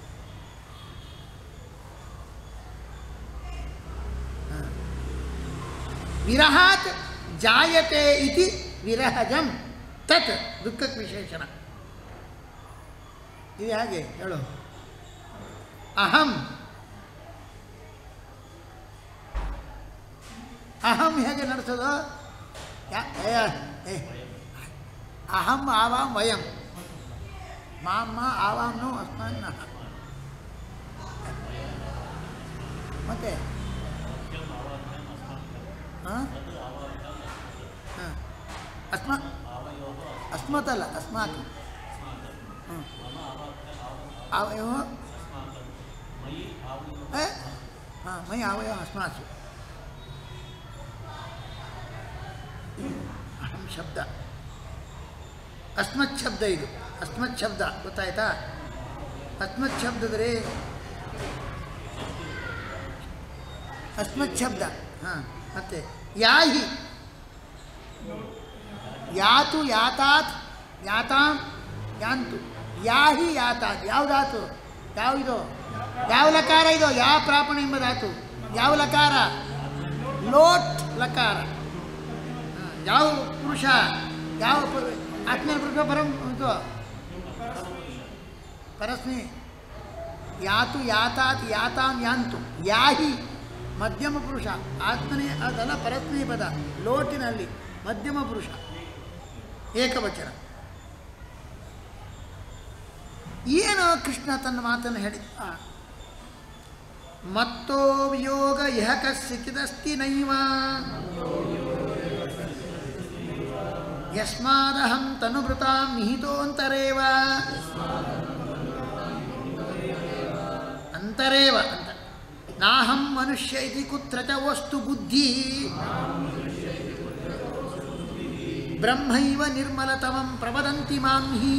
ಹ. ವಿರಹಾತ್ ಜಾಯತೆ ಇತಿ ವಿರಹಜಂ ತತ್ ದುಃಖಕ್ಕೆ ವಿಶೇಷಣ ಇದು ಹಾಗೆ ಹೇಳು ಅಹಂ ಅಹಂ ಹೇಗೆ ನಡೆಸೋದು ಯಾ ಏ, ಏ, ಅಹಂ ಆವಾಂ ವಯಂ ಮಾಮ್ಮ ಆವಾಂನು ಅಸ್ಮಾನ್ ಮತ್ತೆ ಹಾಂ ಹಾಂ ಅಸ್ಮ ಅಸ್ಮತ್ತಲ್ಲ ಅಸ್ಮಾತ್ ಹ್ಞೂ ಅವಯವ ಏ ಹಾಂ ಮೈ ಅವಯವ ಅಸ್ಮಾಸು ಅಹಂ ಶಬ್ದ ಅಸ್ಮತ್ ಶಬ್ದ ಇದು ಅಸ್ಮತ್ ಶಬ್ದ ಗೊತ್ತಾಯ್ತಾ ಅಸ್ಮತ್ ಶಬ್ದದ್ರೆ ಅಸ್ಮತ್ ಶಬ್ದ ಹಾಂ ಮತ್ತೆ ಯಾಹಿ ಯಾತು ಯಾತಾತ್ ಯಾತಾಂ ಯಾಂತು ಯಾಹಿ ಯಾತಾತ್ ಯಾವ ಧಾತು ಯಾವ ಇದು ಯಾವ ಲಕಾರ ಇದು ಯಾವ ಪ್ರಾಪಣ ಎಂಬ ಧಾತು ಯಾವ ಲಕಾರ ಲೋಟ್ ಲಕಾರ ಹ, ಯಾವ ಪುರುಷ ಯಾವ ಪುರು ಆತ್ಮೇಲೆ ಪುರುಷ ಪರಂ ಇದು ಪರಸ್ಮಿ ಯಾತು ಯಾತಾತ್ ಯಾತಾಂ ಯಾಂತು ಯಾಹಿ ಮಧ್ಯಮ ಪುರುಷ ಆತ್ಮನೇ ಅದಲ್ಲ ಪರಸ್ಮಿ ಪದ ಲೋಟಿನಲ್ಲಿ ಮಧ್ಯಮ ಪುರುಷ ಏಕವಚನ ಏನು ಕೃಷ್ಣ ತನ್ನ ಮಾತನ್ನು ಹೇಳಿ ಆ. ಮತ್ತೋ ವಿಯೋಗ ಇಹ ಕಸ್ಸಿಕ್ಕಿದಸ್ತಿ ನೈವ ಯಸ್ಮಾದಹಂ ತನುಭೃತಾಂ ನಿಹಿತೋಂತರೇವ ಅಂತರೇವ ಅಂತ ನಾಹಂ ಮನುಷ್ಯ ಇತಿ ಕುತ್ರ ಚ ವಸ್ತು ಬುದ್ಧಿ ಬ್ರಹ್ಮೈವ ನಿರ್ಮಲತಮಂ ಪ್ರವದಂತಿ ಮಾಂ ಹಿ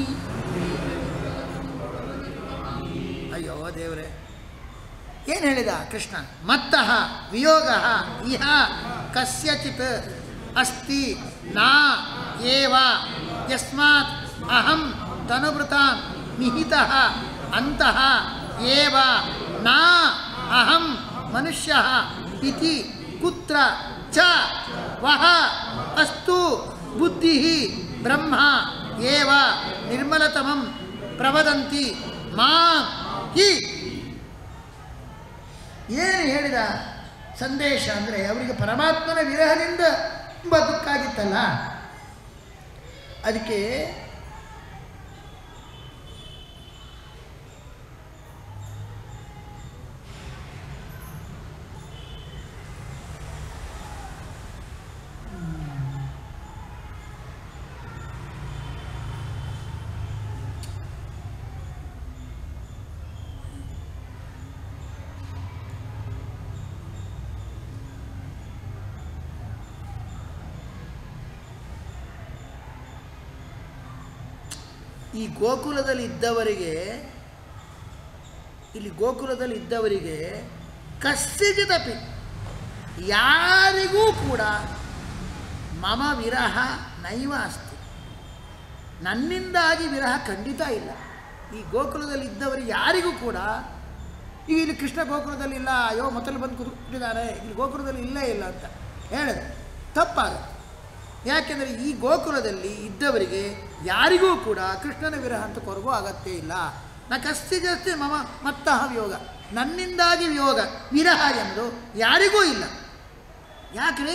ಅಯ್ಯೋ ದೇವರೇ ಏನು ಹೇಳಿದ ಕೃಷ್ಣ ಮತ್ತಃ ವಿಯೋಗ ಇಹ ಕಸ್ಯಚಿತ್ ಅಸ್ತಿ ನಾ ಏವ ಯಸ್ಮಾತ್ ಅಹಂ ತನುಭೃತಾಂ ನಿಹಿತಃ ಅಂತಃ ಏವ ನಾ ಅಹಂ ಮನುಷ್ಯ ಇತಿ ಕುತ್ರ ಚ ವಹ ಅಸ್ತು ಬುದ್ಧಿ ಬ್ರಹ್ಮ ಏವ ನಿರ್ಮಲತಮಂ ಪ್ರವದಂತಿ ಮಾ ಹಿ ಏನು ಹೇಳಿದ ಸಂದೇಶ ಅಂದರೆ ಅವರಿಗೆ ಪರಮಾತ್ಮನ ವಿರಹದಿಂದ ತುಂಬ ದುಃಖ ಆಗಿತ್ತಲ್ಲ ಅದಕ್ಕೆ ಈ ಗೋಕುಲದಲ್ಲಿ ಇದ್ದವರಿಗೆ ಇಲ್ಲಿ ಗೋಕುಲದಲ್ಲಿ ಇದ್ದವರಿಗೆ ಕಸ್ಸಿಜಿದಪಿ ಯಾರಿಗೂ ಕೂಡ ಮಮ ವಿರಹ ನೈವ ಅಸ್ತಿ ನನ್ನಿಂದಾಗಿ ವಿರಹ ಖಂಡಿತ ಇಲ್ಲ ಈ ಗೋಕುಲದಲ್ಲಿ ಇದ್ದವರಿಗೆ ಯಾರಿಗೂ ಕೂಡ ಈಗ ಇಲ್ಲಿ ಕೃಷ್ಣ ಗೋಕುಲದಲ್ಲಿ ಇಲ್ಲ ಅಯ್ಯೋ ಮೊದಲು ಬಂದು ಕೂತ್ಬಿಟ್ಟಿದ್ದಾರೆ ಇಲ್ಲಿ ಗೋಕುಲದಲ್ಲಿ ಇಲ್ಲೇ ಇಲ್ಲ ಅಂತ ಹೇಳಿದ್ರೆ ತಪ್ಪಾಗುತ್ತೆ ಯಾಕೆಂದರೆ ಈ ಗೋಕುಲದಲ್ಲಿ ಇದ್ದವರಿಗೆ ಯಾರಿಗೂ ಕೂಡ ಕೃಷ್ಣನ ವಿರಹ ಅಂತ ಕೊರಗೂ ಅಗತ್ಯ ಇಲ್ಲ ನ ಕಸ್ತಿ ಜಾಸ್ತಿ ಮಮ ಮತ್ತಃ ವಿಯೋಗ ನನ್ನಿಂದಾಗಿ ವಿಯೋಗ ವಿರಹ ಎಂಬುದು ಯಾರಿಗೂ ಇಲ್ಲ ಯಾಕ್ರಿ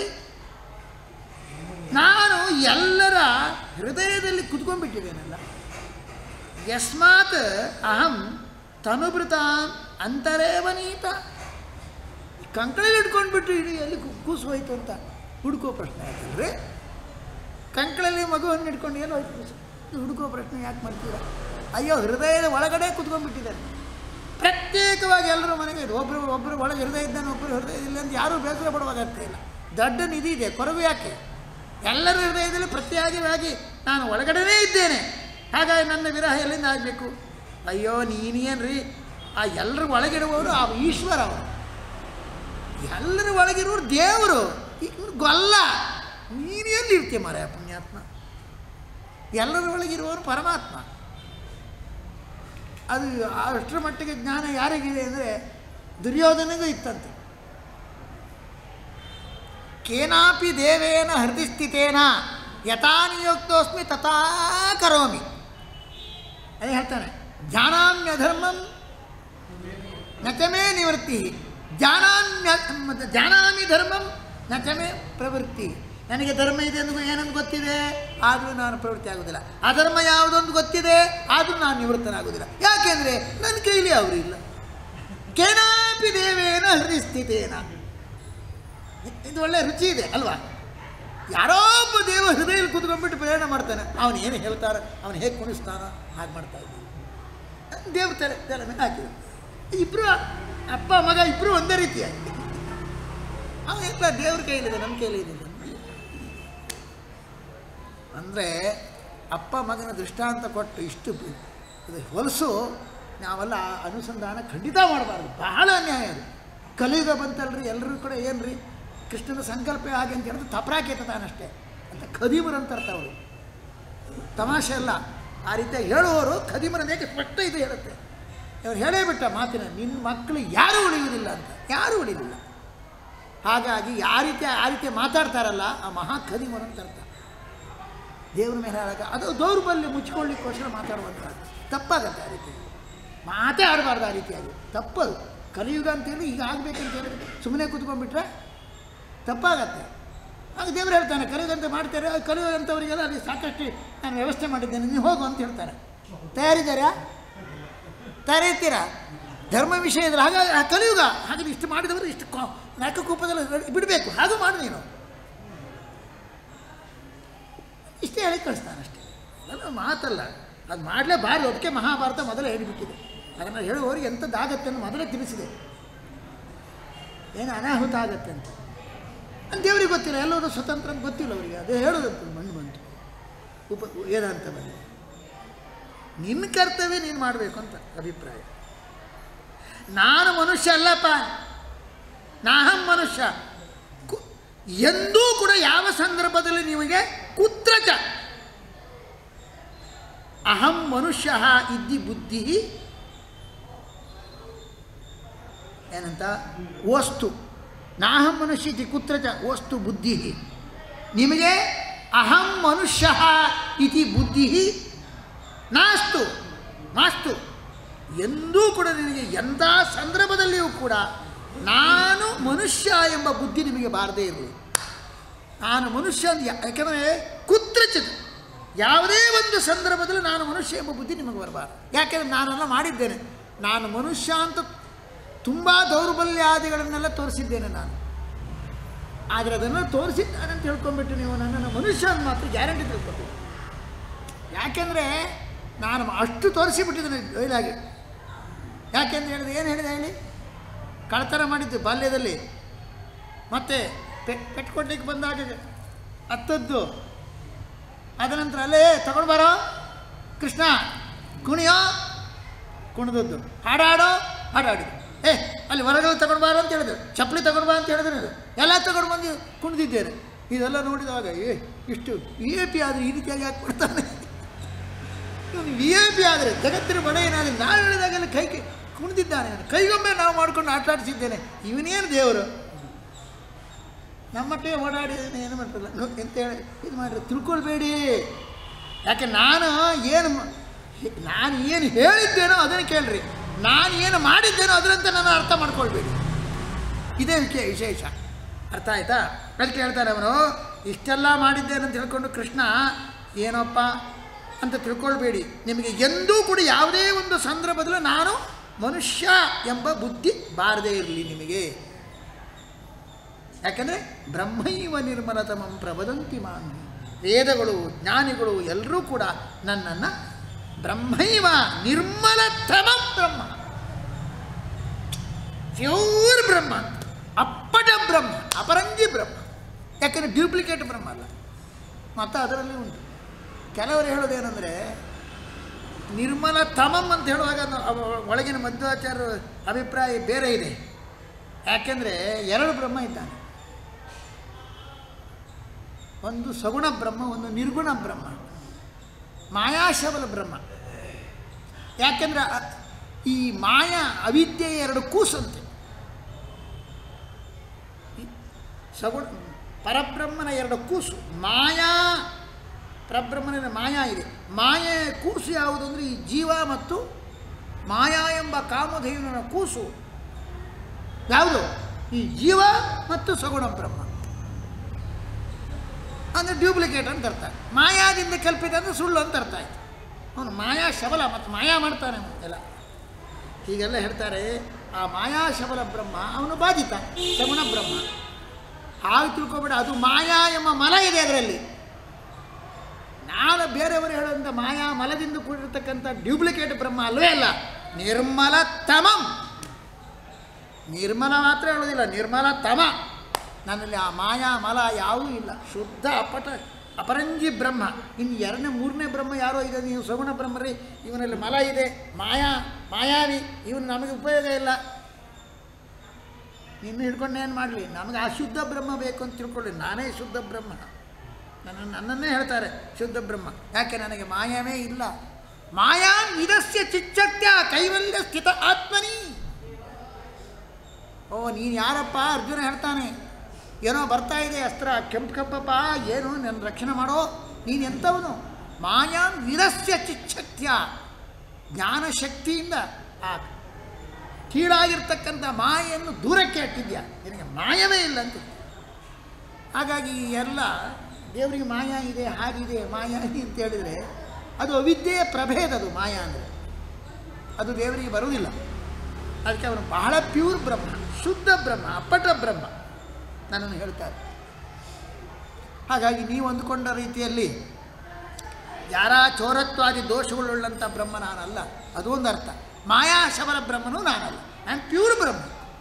ನಾನು ಎಲ್ಲರ ಹೃದಯದಲ್ಲಿ ಕುತ್ಕೊಂಡ್ಬಿಟ್ಟಿದ್ದೇನಲ್ಲ ಯಸ್ಮಾತ್ ಅಹಂ ತನುಭೃತ ಅಂತರೇವನೀತ ಕಂಕಳಲ್ಲಿ ಹಿಡ್ಕೊಂಡ್ಬಿಟ್ಟು ಇಡೀ ಎಲ್ಲಿ ಕು- ಕೂಸು ಹೋಯ್ತು ಅಂತ ಹುಡುಕೋ ಪ್ರಶ್ನೆ ಯಾಕಂದರೆ ಕಂಕಳಲ್ಲಿ ಮಗುವನ್ನು ಹಿಡ್ಕೊಂಡು ಏನು ಹೋಯ್ತು ಕೂಸು ಇದು ಹುಡುಕೋ ಪ್ರಶ್ನೆ ಯಾಕೆ ಮಾಡ್ತೀರಾ ಅಯ್ಯೋ ಹೃದಯದ ಒಳಗಡೆ ಕುತ್ಕೊಂಡ್ಬಿಟ್ಟಿದ್ದಾರೆ ಪ್ರತ್ಯೇಕವಾಗಿ ಎಲ್ಲರೂ ಮನೆಗೆ ಇದು ಒಬ್ಬರು ಒಬ್ಬರು ಒಳಗೆ ಹೃದಯ ಇದ್ದಾನೆ ಒಬ್ಬರು ಹೃದಯ ಇಲ್ಲ ಅಂತ ಯಾರೂ ಬೇಸರ ಪಡುವಾಗ ಅರ್ಥ ಇಲ್ಲ ದೊಡ್ಡ ನಿಧಿ ಇದೆ ಕೊರಗು ಯಾಕೆ ಎಲ್ಲರ ಹೃದಯದಲ್ಲಿ ಪ್ರತ್ಯೇಕವಾಗಿ ನಾನು ಒಳಗಡೆನೇ ಇದ್ದೇನೆ ಹಾಗಾಗಿ ನನ್ನ ವಿರಹ ಎಲ್ಲಿಂದ ಆಗಬೇಕು ಅಯ್ಯೋ ನೀನೇನ್ರಿ ಆ ಎಲ್ಲರ ಒಳಗಿಡುವವರು ಆ ಈಶ್ವರ ಅವರು ಎಲ್ಲರ ಒಳಗಿರೋರು ದೇವರು ಇವ್ರು ಗೊಲ್ಲ ನೀನು ಎಲ್ಲಿ ಇರ್ತೀಯ ಮಾರಾಯ ಪುಣ್ಯಾತ್ಮ ಎಲ್ಲರ ಒಳಗಿರುವವರು ಪರಮಾತ್ಮ ಅದು ಅಷ್ಟರ ಮಟ್ಟಿಗೆ ಜ್ಞಾನ ಯಾರಿಗಿದೆ ಅಂದರೆ ದುರ್ಯೋಧನಿಗೂ ಇತ್ತಂತೆ ಕೇನಾಪಿ ದೇವೇನ ಹೃದಯ ಸ್ಥಿತೇನ ಯಥಾ ನಿಯುಕ್ತೋಸ್ಮಿ ತಥಾ ಕರೋಮಿ ಅದೇ ಹೇಳ್ತಾನೆ ಜ್ಞಾನಾಮ್ಯ ಧರ್ಮಂ ನಚಮೇ ನಿವೃತ್ತಿ ಜಾನಾಮ್ಯ ಮತ್ತೆ ಜಾನಾಮಿ ಧರ್ಮಂ ನಚಮೇ ಪ್ರವೃತ್ತಿ ನನಗೆ ಧರ್ಮ ಇದೆ ಎಂದು ಏನಂದು ಗೊತ್ತಿದೆ ಆದರೂ ನಾನು ಪ್ರವೃತ್ತಿ ಆಗೋದಿಲ್ಲ ಅಧರ್ಮ ಯಾವುದೊಂದು ಗೊತ್ತಿದೆ ಆದರೂ ನಾನು ನಿವೃತ್ತನಾಗೋದಿಲ್ಲ ಯಾಕೆಂದರೆ ನನ್ನ ಕೈಲಿ ಅವರು ಇಲ್ಲ ಕೇನಾಪಿ ದೇವೇನ ಹೃದಯ ಸ್ಥಿತೇನ ಇದು ಒಳ್ಳೆ ರುಚಿ ಇದೆ ಅಲ್ವಾ ಯಾರೋ ಒಬ್ಬ ದೇವ ಹೃದಯದಲ್ಲಿ ಕೂತ್ಕೊಂಡ್ಬಿಟ್ಟು ಪ್ರಯಾಣ ಮಾಡ್ತಾನೆ ಅವನು ಏನು ಹೇಳ್ತಾನೆ ಅವನು ಹೇಗೆ ಕುಣಿಸ್ತಾನೋ ಹಾಗೆ ಮಾಡ್ತಾ ಇದ್ದಾನೆ ದೇವ್ರ ತಲೆ ತಲೆ ಮೇಲೆ ಹಾಕಿದ ಇಬ್ಬರು ಅಪ್ಪ ಮಗ ಇಬ್ಬರು ಒಂದೇ ರೀತಿಯಾಗಿ ಅವನೆಲ್ಲ ದೇವ್ರ ಕೈಲಿದೆ ನಮ್ಮ ಕೈಲಿದೆ ಅಂದರೆ ಅಪ್ಪ ಮಗನ ದೃಷ್ಟಾಂತ ಕೊಟ್ಟು ಇಷ್ಟು ಬ- ಇದು ಹೊಲಸು ನಾವೆಲ್ಲ ಅನುಸಂಧಾನ ಖಂಡಿತ ಮಾಡಬಾರ್ದು ಬಹಳ ಅನ್ಯಾಯ ಅದು ಕಲಿಯುಗ ಬಂತಲ್ರಿ ಎಲ್ಲರೂ ಕೂಡ ಏನ್ರಿ ಕೃಷ್ಣನ ಸಂಕಲ್ಪ ಹಾಗೆ ಅಂತ ಹೇಳಿದ್ರೆ ತಪರಾಕೇತ ತಾನಷ್ಟೇ ಅಂತ ಖದೀಮರು ಅಂತ ಅರ್ಥ ಅವರು ತಮಾಷೆ ಅಲ್ಲ ಆ ರೀತಿಯಾಗಿ ಹೇಳುವವರು ಖದೀಮರನೇಕೆ ಸ್ಪಷ್ಟ ಇದು ಹೇಳುತ್ತೆ ಇವ್ರು ಹೇಳೇ ಬಿಟ್ಟ ಮಾತಿನ ನಿನ್ನ ಮಕ್ಕಳು ಯಾರೂ ಉಳಿಯುವುದಿಲ್ಲ ಅಂತ ಯಾರೂ ಉಳಿಯುವುದಿಲ್ಲ ಹಾಗಾಗಿ ಆ ರೀತಿ ಆ ರೀತಿ ಮಾತಾಡ್ತಾರಲ್ಲ ಆ ಮಹಾ ಖದೀಮರು ಅಂತ ಅರ್ಥ ದೇವ್ರ ಮೇಲೆ ಹೇಳಾಗ ಅದು ದೌರ್ಬಲ್ಯ ಮುಚ್ಕೊಳ್ಳಿಕ್ಕೋಸ್ಕರ ಮಾತಾಡುವಂಥ ತಪ್ಪಾಗತ್ತೆ ಆ ರೀತಿ ಮಾತೇ ಆಡಬಾರ್ದು ಆ ರೀತಿಯಾಗಿ ತಪ್ಪದು ಕಲಿಯುಗ ಅಂತೇಳಿ ಈಗ ಆಗಬೇಕಂತ ಹೇಳಿದ್ರೆ ಸುಮ್ಮನೆ ಕೂತ್ಕೊಂಡ್ಬಿಟ್ರೆ ತಪ್ಪಾಗತ್ತೆ ಆಗ ದೇವ್ರು ಹೇಳ್ತಾನೆ ಕಲಿಯುಗಂತ ಮಾಡ್ತಾರೆ ಅದು ಕಲಿಯುಗಂಥವರಿಗೆಲ್ಲ ಅಲ್ಲಿ ಸಾಕಷ್ಟು ನಾನು ವ್ಯವಸ್ಥೆ ಮಾಡಿದ್ದೇನೆ ನೀವು ಹೋಗು ಅಂತ ಹೇಳ್ತಾರೆ ತಯಾರಿದ್ದಾರಾ ತಯಾರಿರ್ತೀರಾ ಧರ್ಮ ವಿಷಯ ಇದ್ರೆ ಹಾಗಾಗಿ ಆ ಕಲಿಯುಗ ಹಾಗೆ ಇಷ್ಟು ಮಾಡಿದವರು ಇಷ್ಟು ಕೋ ನರಕಕೂಪದಲ್ಲಿ ಬಿಡಬೇಕು ಹಾಗೂ ಮಾಡು ನೀನು ಇಷ್ಟೇ ಹೇಳಿ ಕಳಿಸ್ತಾನೆ ಅಷ್ಟೇ ಅದೆಲ್ಲ ಮಾತಲ್ಲ ಅದು ಮಾಡಲೇಬಾರ್ದು ಅದಕ್ಕೆ ಮಹಾಭಾರತ ಮೊದಲೇ ಹೇಳಿಬಿಟ್ಟಿದೆ ಅದನ್ನು ಹೇಳುವವರಿಗೆ ಎಂಥದ್ದಾಗತ್ತೆ ಅಂತ ಮೊದಲೇ ತಿಳಿಸಿದೆ ಏನು ಅನಾಹುತ ಆಗತ್ತೆ ಅಂತ ಅದು ದೇವರಿಗೆ ಗೊತ್ತಿಲ್ಲ ಎಲ್ಲರೂ ಸ್ವತಂತ್ರ ಅಂತ ಗೊತ್ತಿಲ್ಲ ಅವರಿಗೆ ಅದು ಹೇಳೋದಂತ ಮಣ್ಣು ಬಂತು ಉಪ ವೇದಾಂತದಲ್ಲಿ ನಿನ್ನ ಕರ್ತವ್ಯ ನೀನು ಮಾಡಬೇಕು ಅಂತ ಅಭಿಪ್ರಾಯ ನಾನು ಮನುಷ್ಯ ಅಲ್ಲಪ್ಪ ನಾಹಂ ಮನುಷ್ಯ ಕು- ಎಂದೂ ಕೂಡ ಯಾವ ಸಂದರ್ಭದಲ್ಲಿ ನಿಮಗೆ ಕುತ್ರಚ ಅಹಂ ಮನುಷ್ಯ ಇದ್ದಿ ಬುದ್ಧಿ ಏನಂತ ವಸ್ತು ನಾಹಂ ಮನುಷ್ಯ ಇತಿ ಕುತ್ರಚ ವಸ್ತು ಬುದ್ಧಿ ನಿಮಗೆ ಅಹಂ ಮನುಷ್ಯ ಇತಿ ಬುದ್ಧಿ ನಾಸ್ತು ನಾಸ್ತು ಎಂದೂ ಕೂಡ ನಿನಗೆ ಎಂಥ ಸಂದರ್ಭದಲ್ಲಿಯೂ ಕೂಡ ನಾನು ಮನುಷ್ಯ ಎಂಬ ಬುದ್ಧಿ ನಿಮಗೆ ಬಾರದೇ ಇರಲಿ ನಾನು ಮನುಷ್ಯ ಅಂತ ಯಾ- ಯಾಕಂದರೆ ಕುತ್ರಚಿತ್ ಯಾವುದೇ ಒಂದು ಸಂದರ್ಭದಲ್ಲಿ ನಾನು ಮನುಷ್ಯ ಎಂಬ ಬುದ್ಧಿ ನಿಮಗೆ ಬರಬಾರ್ದು ಯಾಕೆಂದರೆ ನಾನೆಲ್ಲ ಮಾಡಿದ್ದೇನೆ ನಾನು ಮನುಷ್ಯ ಅಂತ ತುಂಬ ದೌರ್ಬಲ್ಯಾದಿಗಳನ್ನೆಲ್ಲ ತೋರಿಸಿದ್ದೇನೆ ನಾನು ಆದರೆ ಅದನ್ನು ತೋರಿಸಿದ್ದಾನೆ ಅಂತ ತಿಳ್ಕೊಂಬಿಟ್ಟು ನೀವು ನನ್ನನ್ನು ಮನುಷ್ಯ ಅಂತ ಮಾತ್ರ ಗ್ಯಾರಂಟಿ ತಿಳ್ಕೊತೀವಿ ಯಾಕೆಂದರೆ ನಾನು ಅಷ್ಟು ತೋರಿಸಿಬಿಟ್ಟಿದ್ದೇನೆ ಬಯಲಾಗಿ ಯಾಕೆಂದ್ರೆ ಹೇಳಿದೆ ಏನು ಹೇಳಿದೆ ಹೇಳಿ ಕಳ್ತನ ಮಾಡಿದ್ದು ಬಾಲ್ಯದಲ್ಲಿ ಮತ್ತು ಪೆಟ್ ಪೆಟ್ಟು ಕೊಡ್ಲಿಕ್ಕೆ ಬಂದಾಗ ಹತ್ತದ್ದು ಅದ ನಂತರ ಅಲ್ಲೇ ತಗೊಂಡು ಬರೋ ಕೃಷ್ಣ ಕುಣಿಯೋ ಕುಣಿದದ್ದು ಹಾಡಾಡೋ ಹಾಡಾಡಿದ್ದು ಏ ಅಲ್ಲಿ ಹೊರಗಡೆ ತಗೊಂಡು ಬಾರೋ ಅಂತ ಹೇಳಿದ್ರು ಚಪ್ಪಲಿ ತಗೊಂಡು ಬಾ ಅಂತ ಹೇಳಿದ್ರು ಎಲ್ಲ ತಗೊಂಡು ಬಂದು ಕುಣಿದಿದ್ದೇನೆ ಇದೆಲ್ಲ ನೋಡಿದಾಗ ಏ ಇಷ್ಟು ವಿ ಎ ಪಿ ಆದರೆ ಈ ರೀತಿಯಾಗಿ ಯಾಕೆ ಕೊಡ್ತಾನೆ ಇವನು ವಿ ಐ ಪಿ ಆದರೆ ಜಗತ್ತಿನ ಬಡ ಏನಾದರೆ ನಾವು ಹೇಳಿದಾಗೆಲ್ಲ ಕೈ ಕೈ ಕುಣಿದಿದ್ದಾನೆ ಅವನು. ಕೈಗೊಮ್ಮೆ ನಾವು ಮಾಡ್ಕೊಂಡು ಆಟ ಆಡಿಸಿದ್ದೇನೆ ಇವನೇನು ದೇವರು ನಮ್ಮಟ್ಟೆ ಓಡಾಡಿದ್ದೇನೆ ಏನು ಮಾಡ್ತಿಲ್ಲ ನೋ- ಎಂತ ಹೇಳಿ ಇದು ಮಾಡಿರಿ ತಿಳ್ಕೊಳ್ಬೇಡಿ ಯಾಕೆ ನಾನು ಏನು ಮ- ನಾನು ಏನು ಹೇಳಿದ್ದೇನೋ ಅದನ್ನು ಕೇಳ್ರಿ ನಾನು ಏನು ಮಾಡಿದ್ದೇನೋ ಅದರಂತೆ ನಾನು ಅರ್ಥ ಮಾಡ್ಕೊಳ್ಬೇಡಿ ಇದೇ ವಿಷಯ ವಿಶೇಷ ಅರ್ಥ ಆಯ್ತಾ ಅದಕ್ಕೆ ಹೇಳ್ತಾರೆ ಅವನು ಇಷ್ಟೆಲ್ಲ ಮಾಡಿದ್ದೇನೆ ಅಂತ ಹೇಳ್ಕೊಂಡು ಕೃಷ್ಣ ಏನಪ್ಪ ಅಂತ ತಿಳ್ಕೊಳ್ಬೇಡಿ ನಿಮಗೆ ಎಂದೂ ಕೂಡ ಯಾವುದೇ ಒಂದು ಸಂದರ್ಭದಲ್ಲೂ ನಾನು ಮನುಷ್ಯ ಎಂಬ ಬುದ್ಧಿ ಬಾರದೇ ಇರಲಿ ನಿಮಗೆ ಯಾಕಂದರೆ ಬ್ರಹ್ಮೈವ ನಿರ್ಮಲತಮಂ ಪ್ರವದಂತಿ ಮಾನ್ ವೇದಗಳು ಜ್ಞಾನಿಗಳು ಎಲ್ಲರೂ ಕೂಡ ನನ್ನನ್ನು ಬ್ರಹ್ಮೈವ ನಿರ್ಮಲತಮ ಬ್ರಹ್ಮ ಪ್ಯೂರ್ ಬ್ರಹ್ಮ ಅಂತ. ಅಪ್ಪಟ ಬ್ರಹ್ಮ ಅಪರಂಜಿ ಬ್ರಹ್ಮ ಯಾಕಂದರೆ ಡ್ಯೂಪ್ಲಿಕೇಟ್ ಬ್ರಹ್ಮ ಅಲ್ಲ ಮತ್ತು ಅದರಲ್ಲಿ ಉಂಟು ಕೆಲವರು ಹೇಳೋದೇನೆಂದರೆ ನಿರ್ಮಲ ತಮಂ ಅಂತ ಹೇಳುವಾಗ ಅದು ಅವ- ಒಳಗಿನ ಮಧ್ವಾಚಾರ್ಯ ಅಭಿಪ್ರಾಯ ಬೇರೆ ಇದೆ ಯಾಕೆಂದರೆ ಎರಡು ಬ್ರಹ್ಮ ಇದ್ದಾನೆ ಒಂದು ಸಗುಣ ಬ್ರಹ್ಮ ಒಂದು ನಿರ್ಗುಣ ಬ್ರಹ್ಮ ಮಾಯಾಶಬಲ ಬ್ರಹ್ಮ ಯಾಕೆಂದರೆ ಅ- ಈ ಮಾಯಾ ಅವಿದ್ಯೆಯ ಎರಡು ಕೂಸಂತೆ ಈ ಸಗುಣ ಪರಬ್ರಹ್ಮನ ಎರಡು ಕೂಸು ಮಾಯಾ ಪರಬ್ರಹ್ಮನ ಮಾಯಾ ಇದೆ ಮಾಯೆಯ ಕೂಸು ಯಾವುದು ಅಂದರೆ ಈ ಜೀವ ಮತ್ತು ಮಾಯಾ ಎಂಬ ಕಾಮಧೇವನ ಕೂಸು ಯಾವುದು ಈ ಜೀವ ಮತ್ತು ಸಗುಣ ಬ್ರಹ್ಮ ಅಂದರೆ ಡ್ಯೂಪ್ಲಿಕೇಟ್ ಅಂತ ಅರ್ಥ ಮಾಯಾದಿಂದ ಕಲ್ಪಿತ ಅಂದರೆ ಸುಳ್ಳು ಅಂತ ಅರ್ಥ ಆಯ್ತು ಅವನು ಮಾಯಾ ಶಬಲ ಮತ್ತು ಮಾಯಾ ಮಾಡ್ತಾನೆ ಎಲ್ಲ ಹೀಗೆಲ್ಲ ಹೇಳ್ತಾರೆ ಆ ಮಾಯಾ ಶಬಲ ಬ್ರಹ್ಮ ಅವನು ಬಾಧಿತ ಸಗುಣ ಬ್ರಹ್ಮ ಹಾಗೆ ತಿಳ್ಕೊಬೇಡ ಅದು ಮಾಯಾ ಎಂಬ ಮಲ ಇದೆ ಅದರಲ್ಲಿ ನಾಳೆ ಬೇರೆಯವರು ಹೇಳುವಂಥ ಮಾಯಾ ಮಲದಿಂದ ಕೂಡಿರ್ತಕ್ಕಂಥ ಡ್ಯೂಪ್ಲಿಕೇಟ್ ಬ್ರಹ್ಮ ಅಲ್ವೇ ಅಲ್ಲ ನಿರ್ಮಲ ತಮಂ ನಿರ್ಮಲ ಮಾತ್ರ ಹೇಳೋದಿಲ್ಲ ನಿರ್ಮಲ ತಮ ನನ್ನಲ್ಲಿ ಆ ಮಾಯಾ ಮಲ ಯಾವುದೂ ಇಲ್ಲ ಶುದ್ಧ ಅಪಟ ಅಪರಂಜಿ ಬ್ರಹ್ಮ ಇನ್ನು ಎರಡನೇ ಮೂರನೇ ಬ್ರಹ್ಮ ಯಾರೋ ಇದೆ ನೀವು ಸಗುಣ ಬ್ರಹ್ಮರಿ ಇವನಲ್ಲಿ ಮಲ ಇದೆ ಮಾಯಾ ಮಾಯಾವಿ ಇವನು ನಮಗೆ ಉಪಯೋಗ ಇಲ್ಲ ನಿನ್ನ ಹಿಡ್ಕೊಂಡು ಏನು ಮಾಡಲಿ ನಮಗೆ ಆ ಶುದ್ಧ ಬ್ರಹ್ಮ ಬೇಕು ಅಂತ ತಿಳ್ಕೊಳ್ಳಿ ನಾನೇ ಶುದ್ಧ ಬ್ರಹ್ಮ ನನ್ನ ನನ್ನನ್ನೇ ಹೇಳ್ತಾರೆ ಶುದ್ಧ ಬ್ರಹ್ಮ ಯಾಕೆ ನನಗೆ ಮಾಯವೇ ಇಲ್ಲ ಮಾಯಾ ನಿರಸ್ಯ ಚಿಚ್ಚತ್ಯ ಕೈವಲ್ಯ ಸ್ಥಿತ ಆತ್ಮನಿ ಓ ನೀನು ಯಾರಪ್ಪ ಅರ್ಜುನ ಹೇಳ್ತಾನೆ ಏನೋ ಬರ್ತಾ ಇದೆ ಅಸ್ತ್ರ ಕೆಂಪು ಕೆಂಪಪ್ಪ ಏನು ನನ್ನ ರಕ್ಷಣೆ ಮಾಡೋ ನೀನು ಎಂಥವನು ಮಾಯಾ ನಿರಸ್ಯ ಚಿಚ್ಚತ್ಯ ಜ್ಞಾನಶಕ್ತಿಯಿಂದ ಆ ಕೀಳಾಗಿರ್ತಕ್ಕಂಥ ಮಾಯೆಯನ್ನು ದೂರಕ್ಕೆ ಇಟ್ಟಿದ್ಯಾ ನಿನಗೆ ಮಾಯವೇ ಇಲ್ಲ ಅಂತ ಹಾಗಾಗಿ ಈ ಎಲ್ಲ ದೇವರಿಗೆ ಮಾಯಾ ಇದೆ ಹಾಗಿದೆ ಮಾಯಾ ಇದೆ ಅಂತ ಹೇಳಿದರೆ ಅದು ಅವಿದ್ಯೆಯ ಪ್ರಭೇದ ಅದು ಮಾಯಾ ಅಂದರೆ ಅದು ದೇವರಿಗೆ ಬರುವುದಿಲ್ಲ ಅದಕ್ಕೆ ಅವನು ಬಹಳ ಪ್ಯೂರ್ ಬ್ರಹ್ಮ ಶುದ್ಧ ಬ್ರಹ್ಮ ಅಪ್ಪಟ ಬ್ರಹ್ಮ ನನ್ನನ್ನು ಹೇಳ್ತಾರೆ ಹಾಗಾಗಿ ನೀವು ಅಂದುಕೊಂಡ ರೀತಿಯಲ್ಲಿ ಯಾರ ಚೋರತ್ವಾದಿ ದೋಷಗಳುಳ್ಳಂಥ ಬ್ರಹ್ಮ ನಾನಲ್ಲ ಅದು ಒಂದು ಅರ್ಥ ಮಾಯಾ ಶಬರ ಬ್ರಹ್ಮನೂ ನಾನಲ್ಲ ನಾನು ಪ್ಯೂರ್ ಬ್ರಹ್ಮ